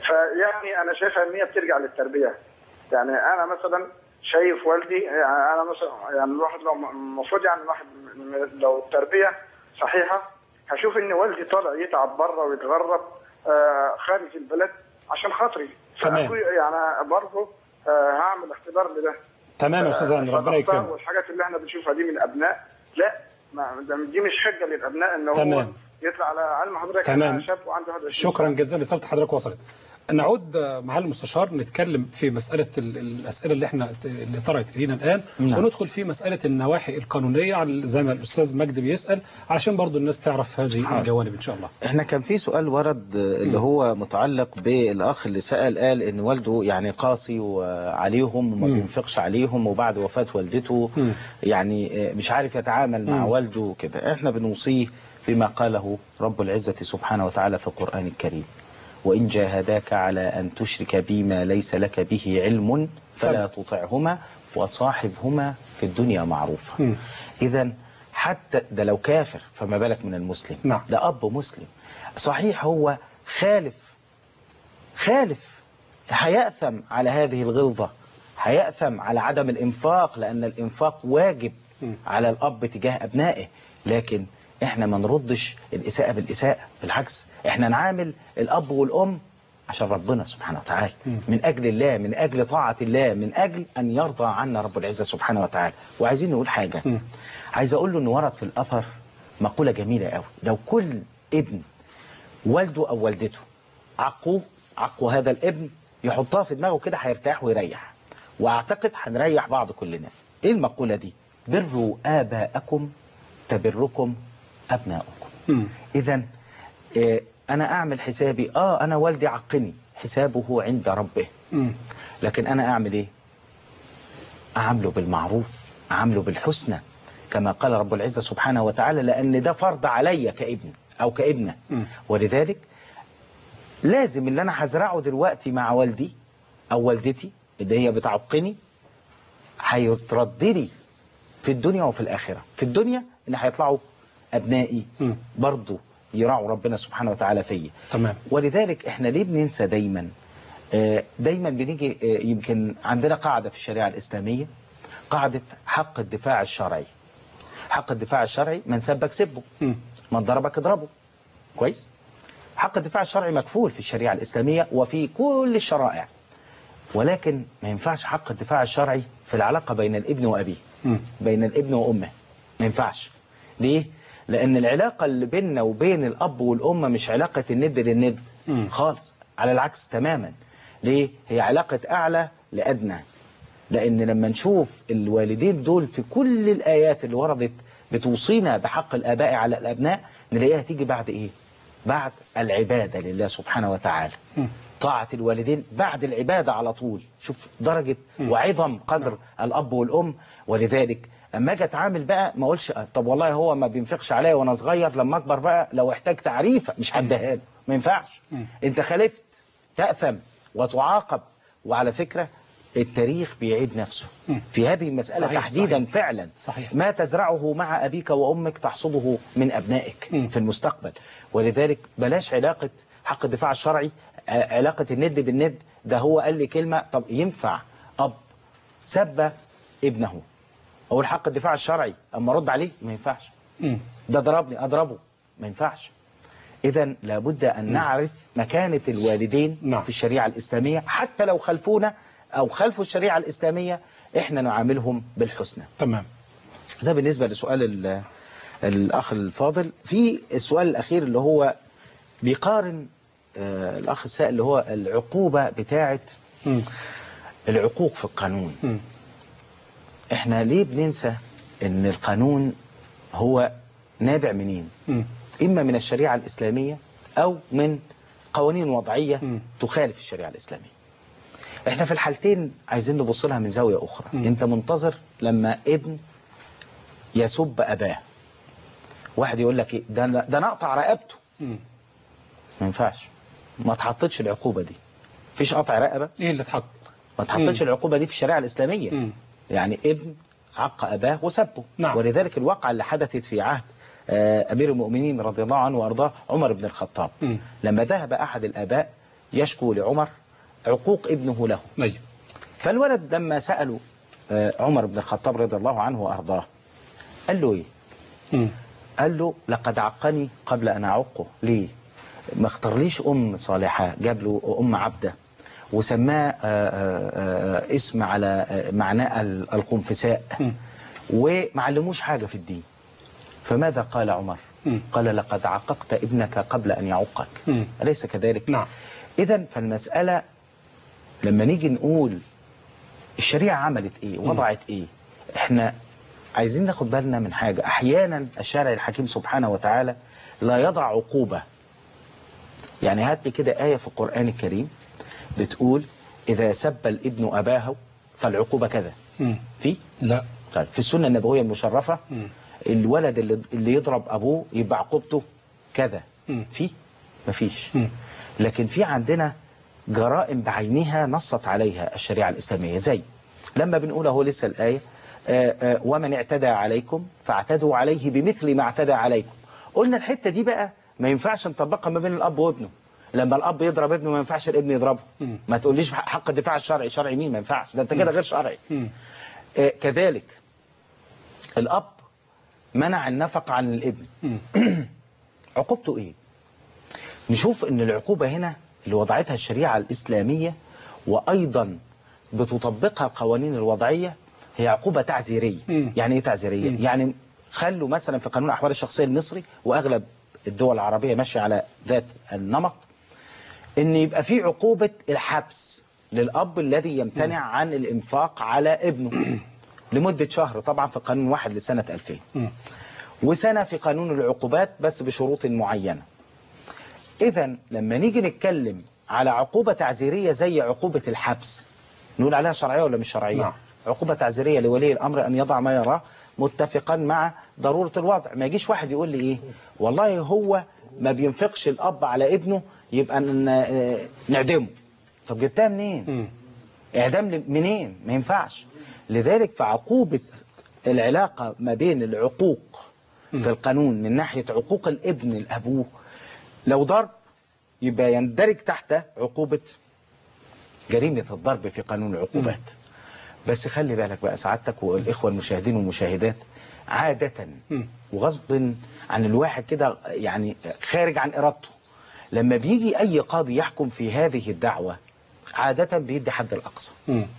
Speaker 20: فيعني انا شايفها ان هي بترجع للتربيه يعني انا مثلا شايف والدي يعني انا مثلا يعني الواحد لو المفروض يعني الواحد م- لو التربيه صحيحه هشوف ان والدي طالع يتعب بره ويتغرب آه، خارج البلد عشان خاطري
Speaker 1: تمام.
Speaker 20: فأكو- يعني برضه آه، هعمل اختبار لده
Speaker 1: تمام يا استاذ هاني ربنا
Speaker 20: فالأخطاء
Speaker 1: يكرمك
Speaker 20: والحاجات اللي احنا بنشوفها دي من الابناء لا ما ده- دي مش حجه للابناء ان هو
Speaker 1: تمام.
Speaker 20: يطلع على علم حضرتك
Speaker 1: تمام.
Speaker 20: أنا شاب وعنده 21
Speaker 1: شكرا جزيلا رساله حضرتك وصلت نعود آه، معالي المستشار نتكلم في مسألة ال- الأسئلة اللي احنا اللي طرأت إلينا الآن
Speaker 10: نعم.
Speaker 1: وندخل في مسألة النواحي القانونية على- زي ما الأستاذ مجدي بيسأل علشان برضو الناس تعرف هذه
Speaker 10: حاضر.
Speaker 1: الجوانب إن شاء الله
Speaker 10: احنا كان في سؤال ورد آه، اللي هو متعلق بالاخ اللي سأل قال ان والده يعني قاسي وعليهم وما
Speaker 1: مم.
Speaker 10: بينفقش عليهم وبعد وفاة والدته
Speaker 1: مم.
Speaker 10: يعني آه، مش عارف يتعامل مع
Speaker 1: مم.
Speaker 10: والده وكده احنا بنوصيه بما قاله رب العزة سبحانه وتعالى في القرآن الكريم وإن جاهداك على أن تشرك بي ما ليس لك به علم فلا تطعهما وصاحبهما في الدنيا معروفا
Speaker 1: مم.
Speaker 10: إذا حتى ده لو كافر فما بالك من المسلم
Speaker 1: نعم.
Speaker 10: ده أب مسلم صحيح هو خالف خالف هيأثم على هذه الغلظة هيأثم على عدم الإنفاق لأن الإنفاق واجب على الأب تجاه أبنائه لكن إحنا ما نردش الإساءة بالإساءة بالعكس إحنا نعامل الأب والأم عشان ربنا سبحانه وتعالى من أجل الله من أجل طاعة الله من أجل أن يرضى عنا رب العزة سبحانه وتعالى وعايزين نقول حاجة عايز أقول له أن ورد في الأثر مقولة جميلة قوي لو كل ابن والده أو والدته عقوه عقوا هذا الابن يحطها في دماغه كده هيرتاح ويريح واعتقد هنريح بعض كلنا ايه المقولة دي بروا آباءكم تبركم أبناؤكم إذا إيه أنا أعمل حسابي آه أنا والدي عقني حسابه عند ربه لكن أنا أعمل إيه أعامله بالمعروف أعامله بالحسنى كما قال رب العزة سبحانه وتعالى لأن ده فرض علي كابن أو كابنة ولذلك لازم اللي أنا هزرعه دلوقتي مع والدي أو والدتي اللي هي بتعقني هيترد لي في الدنيا وفي الآخرة في الدنيا إن هيطلعوا أبنائي برضو يراعوا ربنا سبحانه وتعالى فيا
Speaker 1: تمام
Speaker 10: ولذلك احنا ليه بننسى دايما آه، دايما بنيجي آه، يمكن عندنا قاعدة في الشريعة الإسلامية قاعدة حق الدفاع الشرعي حق الدفاع الشرعي من سبك سبه من ضربك اضربه كويس حق الدفاع الشرعي مكفول في الشريعة الإسلامية وفي كل الشرائع ولكن ما ينفعش حق الدفاع الشرعي في العلاقة بين الابن وأبيه بين الابن وأمه ما ينفعش ليه؟ لأن العلاقة اللي بيننا وبين الأب والأم مش علاقة الند للند خالص على العكس تماما ليه؟ هي علاقة أعلى لأدنى لأن لما نشوف الوالدين دول في كل الآيات اللي وردت بتوصينا بحق الآباء على الأبناء نلاقيها تيجي بعد إيه؟ بعد العبادة لله سبحانه وتعالى طاعة الوالدين بعد العبادة على طول شوف درجة وعظم قدر الأب والأم ولذلك أما أجي أتعامل بقى ما أقولش آه، طب والله هو ما بينفقش عليا وأنا صغير لما أكبر بقى لو احتاج تعريفة مش هديها له ما ينفعش أنت خالفت تأثم وتعاقب وعلى فكرة التاريخ بيعيد نفسه في هذه المسألة
Speaker 1: صحيح،
Speaker 10: تحديدا فعلا
Speaker 1: صحيح.
Speaker 10: ما تزرعه مع أبيك وأمك تحصده من أبنائك في المستقبل ولذلك بلاش علاقة حق الدفاع الشرعي ع- علاقة الند بالند ده هو قال لي كلمة طب ينفع أب سب ابنه أقول حق الدفاع الشرعي أما أرد عليه ما ينفعش ده ضربني أضربه ما ينفعش إذا لابد أن نعرف مكانة الوالدين
Speaker 1: نعم.
Speaker 10: في الشريعة الإسلامية حتى لو خلفونا أو خلفوا الشريعة الإسلامية إحنا نعاملهم بالحسنى
Speaker 1: تمام
Speaker 10: ده بالنسبة لسؤال ال- الأخ الفاضل في السؤال الأخير اللي هو بيقارن آه، الأخ السائل اللي هو العقوبة بتاعة العقوق في القانون احنا ليه بننسى ان القانون هو نابع منين اما من الشريعة الاسلامية او من قوانين وضعية تخالف الشريعة الاسلامية احنا في الحالتين عايزين نبص لها من زاوية اخرى انت منتظر لما ابن يسب اباه واحد يقول لك ايه ده أنا- ده انا اقطع رقبته ما ينفعش ما اتحطتش العقوبة دي مفيش قطع رقبة
Speaker 1: ايه اللي اتحط
Speaker 10: ما اتحطتش
Speaker 1: مم.
Speaker 10: العقوبة دي في الشريعة الإسلامية
Speaker 1: مم.
Speaker 10: يعني ابن عق أباه وسبه
Speaker 1: نعم.
Speaker 10: ولذلك الواقعة اللي حدثت في عهد آه، أمير المؤمنين رضي الله عنه وأرضاه عمر بن الخطاب
Speaker 1: مم.
Speaker 10: لما ذهب أحد الآباء يشكو لعمر عقوق ابنه له
Speaker 1: أيوة.
Speaker 10: فالولد لما سألوا آه، عمر بن الخطاب رضي الله عنه وأرضاه قال له إيه
Speaker 1: مم.
Speaker 10: قال له لقد عقني قبل أن أعقه ليه ما اختارليش أم صالحة جاب له أم عبدة وسماه آه، آه، آه، اسم على آه، معناه ال- الخنفساء وما علموش حاجة في الدين فماذا قال عمر
Speaker 1: مم.
Speaker 10: قال لقد عققت ابنك قبل أن يعقك
Speaker 1: مم.
Speaker 10: أليس كذلك
Speaker 1: نعم
Speaker 10: إذا فالمسألة لما نيجي نقول الشريعة عملت إيه وضعت إيه إحنا عايزين ناخد بالنا من حاجة أحيانا الشارع الحكيم سبحانه وتعالى لا يضع عقوبة يعني هات لي كده آية في القرآن الكريم بتقول إذا سب الابن أباه فالعقوبة كذا
Speaker 1: مم.
Speaker 10: في
Speaker 1: لا
Speaker 10: طيب في السنة النبوية المشرفة
Speaker 1: مم.
Speaker 10: الولد اللي, اللي يضرب أبوه يبقى عقوبته كذا
Speaker 1: مم.
Speaker 10: في مفيش
Speaker 1: مم.
Speaker 10: لكن في عندنا جرائم بعينها نصت عليها الشريعة الإسلامية زي لما بنقول اهو لسه الآية آه، آه، ومن اعتدى عليكم فاعتدوا عليه بمثل ما اعتدى عليكم قلنا الحتة دي بقى ما ينفعش نطبقها ما بين الأب وابنه لما الأب يضرب ابنه ما ينفعش الابن يضربه
Speaker 1: مم.
Speaker 10: ما تقوليش حق الدفاع الشرعي شرعي مين ما ينفعش ده انت كده غير شرعي
Speaker 1: مم.
Speaker 10: آه، كذلك الأب منع النفقة عن الابن
Speaker 1: مم.
Speaker 10: عقوبته ايه نشوف ان العقوبة هنا اللي وضعتها الشريعة الإسلامية وأيضا بتطبقها القوانين الوضعية هي عقوبة تعزيرية
Speaker 1: مم.
Speaker 10: يعني ايه تعزيرية
Speaker 1: مم.
Speaker 10: يعني خلوا مثلا في قانون الأحوال الشخصية المصري وأغلب الدول العربية ماشية على ذات النمط ان يبقى في عقوبة الحبس للأب الذي يمتنع عن الإنفاق على ابنه لمدة شهر طبعا في قانون واحد لسنة 2000
Speaker 1: مم.
Speaker 10: وسنة في قانون العقوبات بس بشروط معينة إذا لما نيجي نتكلم على عقوبة تعزيرية زي عقوبة الحبس نقول عليها شرعية ولا مش شرعية
Speaker 1: نعم.
Speaker 10: عقوبة تعزيرية لولي الأمر أن يضع ما يراه متفقا مع ضرورة الوضع ما يجيش واحد يقول لي إيه والله هو ما بينفقش الأب على ابنه يبقى ن- آه، نعدمه طب جبتها منين
Speaker 1: مم.
Speaker 10: إعدام ل- منين ما ينفعش لذلك فعقوبة العلاقة ما بين العقوق في القانون من ناحية عقوق الابن لأبوه لو ضرب يبقى يندرج تحت عقوبة جريمة الضرب في قانون العقوبات بس خلي بالك بقى سعادتك والإخوة المشاهدين والمشاهدات عادة
Speaker 1: مم.
Speaker 10: وغصب عن الواحد كده يعني خارج عن إرادته لما بيجي أي قاضي يحكم في هذه الدعوة عادة بيدي حد الأقصى
Speaker 1: مم.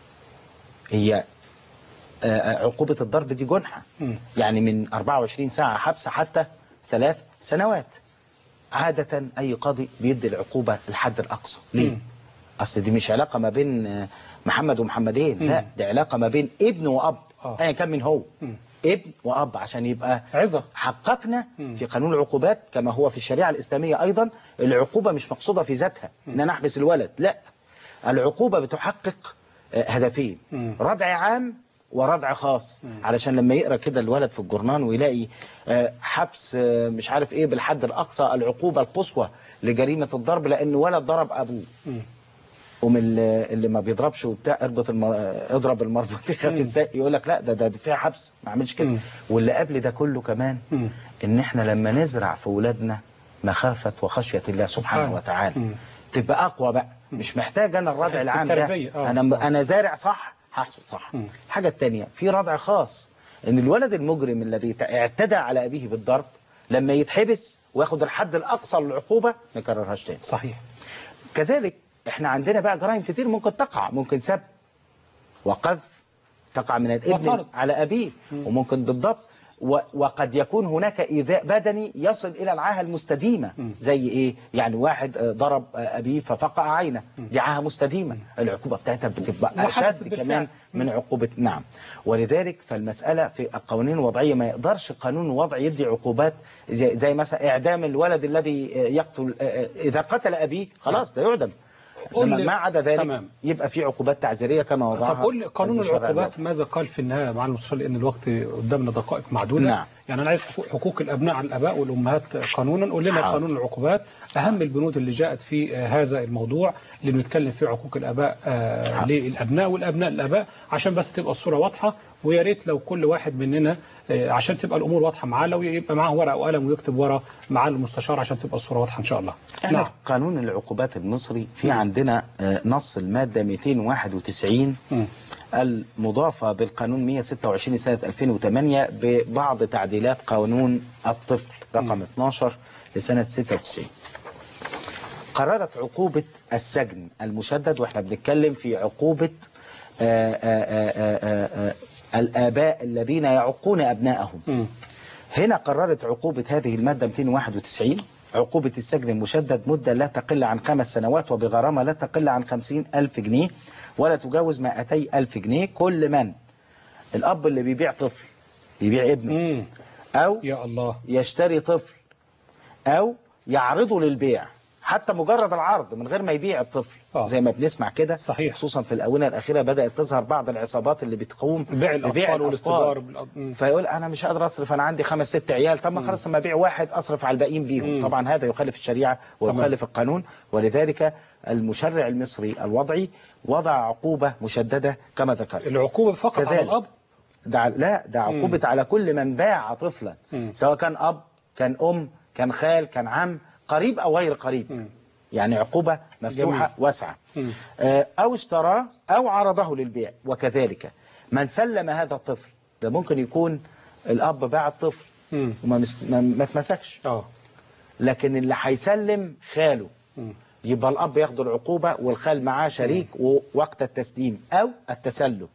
Speaker 10: هي آه، آه، عقوبة الضرب دي جنحة
Speaker 1: مم.
Speaker 10: يعني من 24 ساعة حبس حتى ثلاث سنوات عادة أي قاضي بيدي العقوبة الحد الأقصى ليه؟
Speaker 1: مم.
Speaker 10: أصل دي مش علاقة ما بين آه، محمد ومحمدين لا
Speaker 1: مم.
Speaker 10: دي علاقة ما بين ابن وأب
Speaker 1: آه.
Speaker 10: أيا كان من هو
Speaker 1: مم.
Speaker 10: ابن وأب عشان يبقى
Speaker 1: عظة
Speaker 10: حققنا
Speaker 1: مم.
Speaker 10: في قانون العقوبات كما هو في الشريعة الإسلامية أيضا العقوبة مش مقصودة في ذاتها إن أنا أحبس الولد لا العقوبة بتحقق آه، هدفين
Speaker 1: مم.
Speaker 10: ردع عام وردع خاص
Speaker 1: مم.
Speaker 10: علشان لما يقرأ كده الولد في الجرنان ويلاقي آه، حبس آه، مش عارف ايه بالحد الأقصى العقوبة القصوى لجريمة الضرب لأن ولد ضرب أبوه
Speaker 1: مم.
Speaker 10: ومن اللي اللي ما بيضربش وبتاع اربط المر... اضرب المربوط يخاف ازاي يقول لك لا ده ده فيها حبس ما اعملش كده
Speaker 1: مم.
Speaker 10: واللي قبل ده كله كمان
Speaker 1: مم.
Speaker 10: ان احنا لما نزرع في ولادنا مخافة وخشية الله سبحانه
Speaker 1: سبحانه.
Speaker 10: وتعالى
Speaker 1: مم.
Speaker 10: تبقى اقوى بقى مش محتاج انا الردع
Speaker 1: صحيح.
Speaker 10: العام ده
Speaker 1: التربية. آه.
Speaker 10: انا انا زارع صح هحصد صح
Speaker 1: مم.
Speaker 10: الحاجة التانية في ردع خاص ان الولد المجرم الذي تع- اعتدى على ابيه بالضرب لما يتحبس وياخد الحد الاقصى للعقوبة ما يكررهاش تاني
Speaker 1: صحيح
Speaker 10: كذلك احنا عندنا بقى جرائم كتير ممكن تقع ممكن سب وقذف تقع من الابن
Speaker 1: وطرد.
Speaker 10: على ابيه
Speaker 1: مم.
Speaker 10: وممكن بالضبط و- وقد يكون هناك إيذاء بدني يصل إلى العاهة المستديمة زي إيه؟ يعني واحد آه، ضرب آه، أبيه ففقع عينه دي عاهة مستديمة العقوبة بتاعتها بتبقى
Speaker 1: وحدث
Speaker 10: أشد
Speaker 1: بالفعل.
Speaker 10: كمان من عقوبة نعم ولذلك فالمسألة في القوانين الوضعية ما يقدرش قانون الوضع يدي عقوبات زي, زي مثلا إعدام الولد الذي آه، يقتل آه، آه، إذا قتل أبيه خلاص ده يعدم
Speaker 1: قول
Speaker 10: إنما
Speaker 1: لي-
Speaker 10: ما عدا ذلك
Speaker 1: تمام.
Speaker 10: يبقى في عقوبات تعزيرية كما وضعها
Speaker 1: طب قول لي قانون
Speaker 10: المشرع
Speaker 1: العقوبات ماذا قال في النهايه مع المستشار لان الوقت قدامنا دقائق معدوده
Speaker 10: نعم.
Speaker 1: يعني انا عايز حقوق- حقوق الابناء على الاباء والامهات قانونا قول لنا
Speaker 10: حاضر.
Speaker 1: قانون العقوبات اهم البنود اللي جاءت في آه، هذا الموضوع اللي بنتكلم فيه عقوق الاباء آه، للابناء والابناء للاباء عشان بس تبقى الصوره واضحه ويا ريت لو كل واحد مننا آه، عشان تبقى الامور واضحه معاه لو يبقى معاه ورقه وقلم ويكتب ورا مع المستشار عشان تبقى الصوره واضحه ان شاء الله
Speaker 10: احنا في قانون العقوبات المصري في عندنا آه، نص المادة 291 المضافة بالقانون 126 سنة 2008 ببعض تعديلات قانون الطفل رقم 12 لسنة 96 قررت عقوبة السجن المشدد واحنا بنتكلم في عقوبة آه، آه، آه، آه، آه، الآباء الذين يعقون أبنائهم هنا قررت عقوبة هذه المادة 291 عقوبة السجن المشدد مدة لا تقل عن خمس سنوات وبغرامة لا تقل عن خمسين ألف جنيه ولا تجاوز مائتي ألف جنيه كل من الأب اللي بيبيع طفل يبيع ابنه أو
Speaker 1: يا الله
Speaker 10: يشتري طفل أو يعرضه للبيع حتى مجرد العرض من غير ما يبيع الطفل
Speaker 1: آه.
Speaker 10: زي ما بنسمع كده
Speaker 1: صحيح
Speaker 10: خصوصا في الآونة الأخيرة بدأت تظهر بعض العصابات اللي بتقوم
Speaker 1: بيع
Speaker 10: ببيع
Speaker 1: الاطفال والاستئجار بالأ- مم.
Speaker 10: فيقول انا مش قادر اصرف انا عندي خمس ست عيال طب ما خلاص لما ابيع واحد اصرف على الباقيين بيهم طبعا هذا يخالف الشريعه ويخالف القانون ولذلك المشرع المصري الوضعي وضع عقوبه مشدده كما ذكرت
Speaker 1: العقوبه فقط على
Speaker 10: كذلك.
Speaker 1: الاب
Speaker 10: ده لا ده عقوبه على كل من باع طفلا
Speaker 1: مم.
Speaker 10: سواء كان اب كان ام كان خال كان عم قريب او غير قريب يعني عقوبه مفتوحه
Speaker 1: جميل.
Speaker 10: واسعه
Speaker 1: مم.
Speaker 10: آه، أو اشتراه أو عرضه للبيع وكذلك من سلم هذا الطفل ده ممكن يكون الأب باع الطفل
Speaker 1: مم.
Speaker 10: وما مس- ما ما اتمسكش
Speaker 1: اه
Speaker 10: لكن اللي هيسلم خاله
Speaker 1: مم.
Speaker 10: يبقى الأب ياخد العقوبة والخال معاه شريك وقت التسليم أو التسلم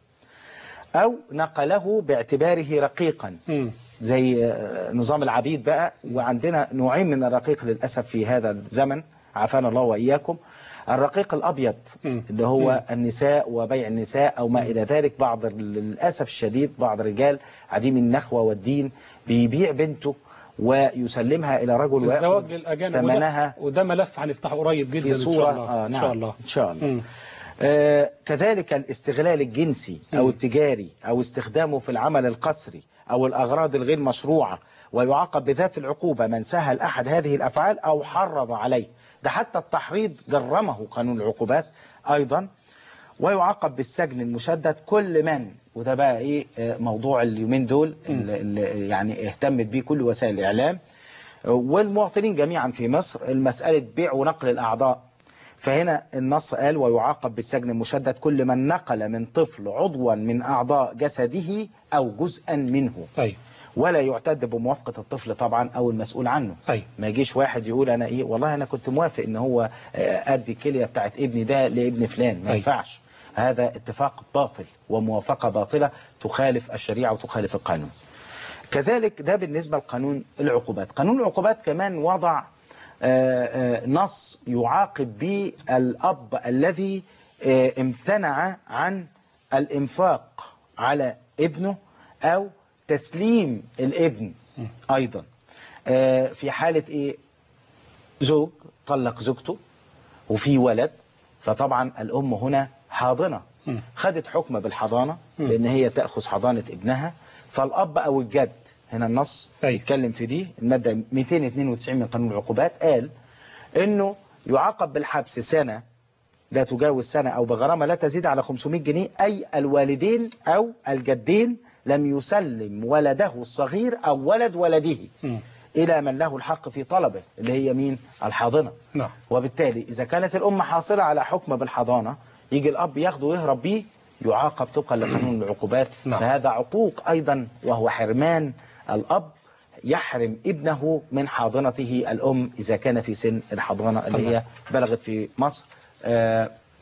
Speaker 10: أو نقله باعتباره رقيقا
Speaker 1: مم.
Speaker 10: زي آه، نظام العبيد بقى وعندنا نوعين من الرقيق للأسف في هذا الزمن عافانا الله وإياكم الرقيق الأبيض اللي هو النساء وبيع النساء أو ما إلى ذلك بعض للأسف الشديد بعض الرجال عديم النخوة والدين بيبيع بنته ويسلمها إلى رجل
Speaker 1: الزواج
Speaker 10: ويأخذ
Speaker 1: للاجانب
Speaker 10: ثمنها
Speaker 1: وده, وده ملف هنفتحه قريب جدا
Speaker 10: في
Speaker 1: ان
Speaker 10: صورة
Speaker 1: شاء الله
Speaker 10: آه
Speaker 1: ان
Speaker 10: نعم
Speaker 1: شاء الله
Speaker 10: إن شاء الله
Speaker 1: مم.
Speaker 10: آه كذلك الاستغلال الجنسي أو التجاري أو استخدامه في العمل القسري أو الأغراض الغير مشروعة ويعاقب بذات العقوبة من سهل أحد هذه الأفعال أو حرض عليه ده حتى التحريض جرمه قانون العقوبات أيضا ويعاقب بالسجن المشدد كل من وده بقى ايه آه، موضوع اليومين دول اللي اللي يعني اهتمت بيه كل وسائل الاعلام آه، والمواطنين جميعا في مصر المساله بيع ونقل الاعضاء فهنا النص قال ويعاقب بالسجن المشدد كل من نقل من طفل عضوا من اعضاء جسده او جزءا منه
Speaker 1: أي.
Speaker 10: ولا يعتد بموافقه الطفل طبعا او المسؤول عنه
Speaker 1: أي.
Speaker 10: ما يجيش واحد يقول انا ايه والله انا كنت موافق ان هو آه، ادي الكليه بتاعت ابني ده لابن فلان ما
Speaker 1: أي.
Speaker 10: ينفعش هذا اتفاق باطل وموافقه باطله تخالف الشريعه وتخالف القانون كذلك ده بالنسبه لقانون العقوبات قانون العقوبات كمان وضع آه، آه، نص يعاقب به الاب الذي آه، امتنع عن الانفاق على ابنه او تسليم الابن ايضا آه، في حاله ايه زوج طلق زوجته وفي ولد فطبعا الام هنا حاضنه خدت حكم بالحضانه لان هي تاخذ حضانه ابنها فالاب او الجد هنا النص يتكلم في دي الماده 292 من قانون العقوبات قال انه يعاقب بالحبس سنه لا تجاوز سنه او بغرامه لا تزيد على 500 جنيه اي الوالدين او الجدين لم يسلم ولده الصغير او ولد ولده الى من له الحق في طلبه اللي هي مين الحاضنه
Speaker 1: نعم
Speaker 10: وبالتالي إذا كانت الأم حاصلة على حكم بالحضانة يجي الأب ياخده ويهرب بيه يعاقب طبقا لقانون العقوبات
Speaker 1: نعم.
Speaker 10: فهذا عقوق أيضا وهو حرمان الأب يحرم ابنه من حاضنته الأم إذا كان في سن الحضانة اللي
Speaker 1: طبعا.
Speaker 10: هي بلغت في مصر آه،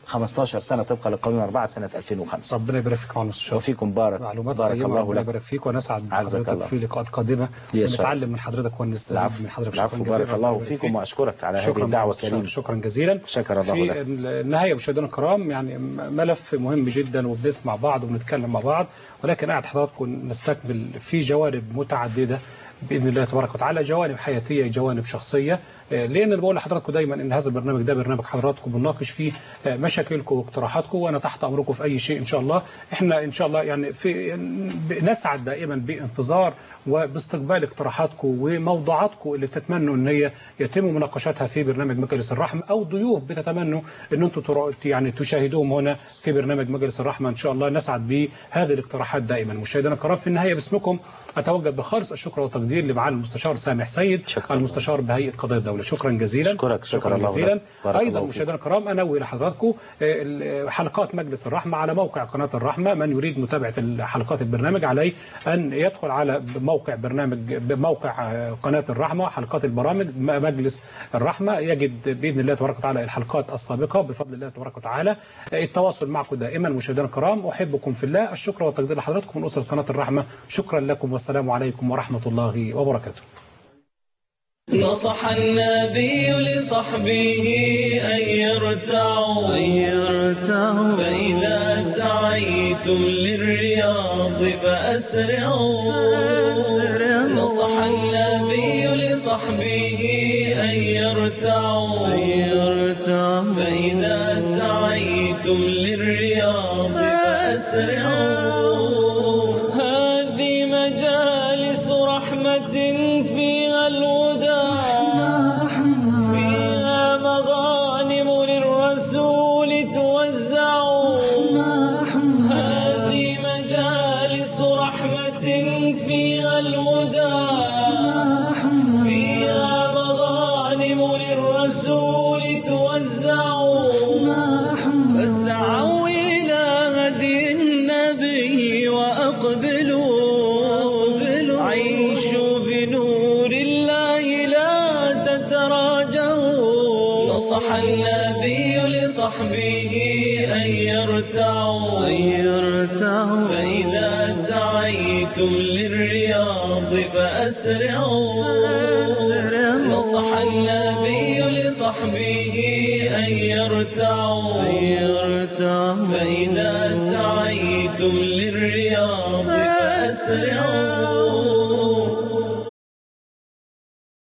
Speaker 10: 15 سنة طبقا للقانون 4 سنة 2005
Speaker 1: ربنا يبارك فيك يا مستشار
Speaker 10: وفيكم بارك
Speaker 1: معلومات
Speaker 10: بارك
Speaker 1: قيمة
Speaker 10: الله
Speaker 1: ربنا
Speaker 10: لك
Speaker 1: يبارك فيك ونسعد
Speaker 10: عزك
Speaker 1: بحضرتك
Speaker 10: الله.
Speaker 1: في لقاءات قادمة
Speaker 10: يا شرف.
Speaker 1: نتعلم من حضرتك ونستزيد
Speaker 10: العفو
Speaker 1: من حضرتك
Speaker 10: العفو
Speaker 1: شكرا
Speaker 10: بارك
Speaker 1: جزيلا
Speaker 10: الله
Speaker 1: ربنا يبارك
Speaker 10: فيكم
Speaker 1: فيك.
Speaker 10: وأشكرك على هذه
Speaker 1: شكرا
Speaker 10: الدعوة
Speaker 1: مستشار.
Speaker 10: الكريمة
Speaker 1: شكرا جزيلا
Speaker 10: شكر الله
Speaker 1: في
Speaker 10: لك
Speaker 1: النهاية مشاهدينا الكرام يعني ملف مهم جدا وبنسمع بعض وبنتكلم مع بعض ولكن قاعد حضراتكم نستكمل في جوانب متعددة باذن الله تبارك وتعالى جوانب حياتيه جوانب شخصيه آه، لان انا بقول لحضراتكم دايما ان هذا البرنامج ده برنامج حضراتكم بنناقش فيه آه، مشاكلكم واقتراحاتكم وانا تحت امركم في اي شيء ان شاء الله احنا ان شاء الله يعني في نسعد دائما بانتظار وباستقبال اقتراحاتكم وموضوعاتكم اللي بتتمنوا ان هي يتم مناقشتها في برنامج مجلس الرحمه او ضيوف بتتمنوا ان انتم ترا- يعني تشاهدوهم هنا في برنامج مجلس الرحمه ان شاء الله نسعد بهذه الاقتراحات دائما مشاهدينا الكرام في النهايه باسمكم اتوجه بخالص الشكر والتقدير لمعالي المستشار سامح سيد المستشار بهيئه قضايا الدوله شكرا جزيلا
Speaker 10: أشكرك، شكر الله
Speaker 1: جزيلا
Speaker 10: لك. بارك
Speaker 1: ايضا
Speaker 10: الله فيك.
Speaker 1: مشاهدينا الكرام انوه لحضراتكم آه، ال- حلقات مجلس الرحمه على موقع قناه الرحمه من يريد متابعه حلقات البرنامج عليه ان يدخل على موقع برنامج بموقع آه، قناه الرحمه حلقات البرامج م- مجلس الرحمه يجد باذن الله تبارك وتعالى الحلقات السابقه بفضل الله تبارك وتعالى آه، التواصل معكم دائما مشاهدينا الكرام احبكم في الله الشكر والتقدير لحضراتكم من اسره قناه الرحمه شكرا لكم والسلام عليكم ورحمه الله وبركاته
Speaker 2: نصح النبي لصحبه أن يرتعوا فإذا سعيتم للرياض فأسرعوا نصح النبي لصحبه أن يرتعوا فإذا سعيتم للرياض فأسرعوا هذه مجالس رحمة فيها الهدى فيها مغانم للرسول توزع هذه مجالس رحمة فيها الهدى فيها مغانم للرسول توزع فاسعوا إلى هدي النبي وأقبلوا عيشوا بنور الله لا تتراجعوا نصح النبي لصحبه أن يرتعوا فإذا سعيتم للرياض فأسرعوا نصح النبي لصحبه أن يرتعوا فإذا سعيتم للرياض فأسرعوا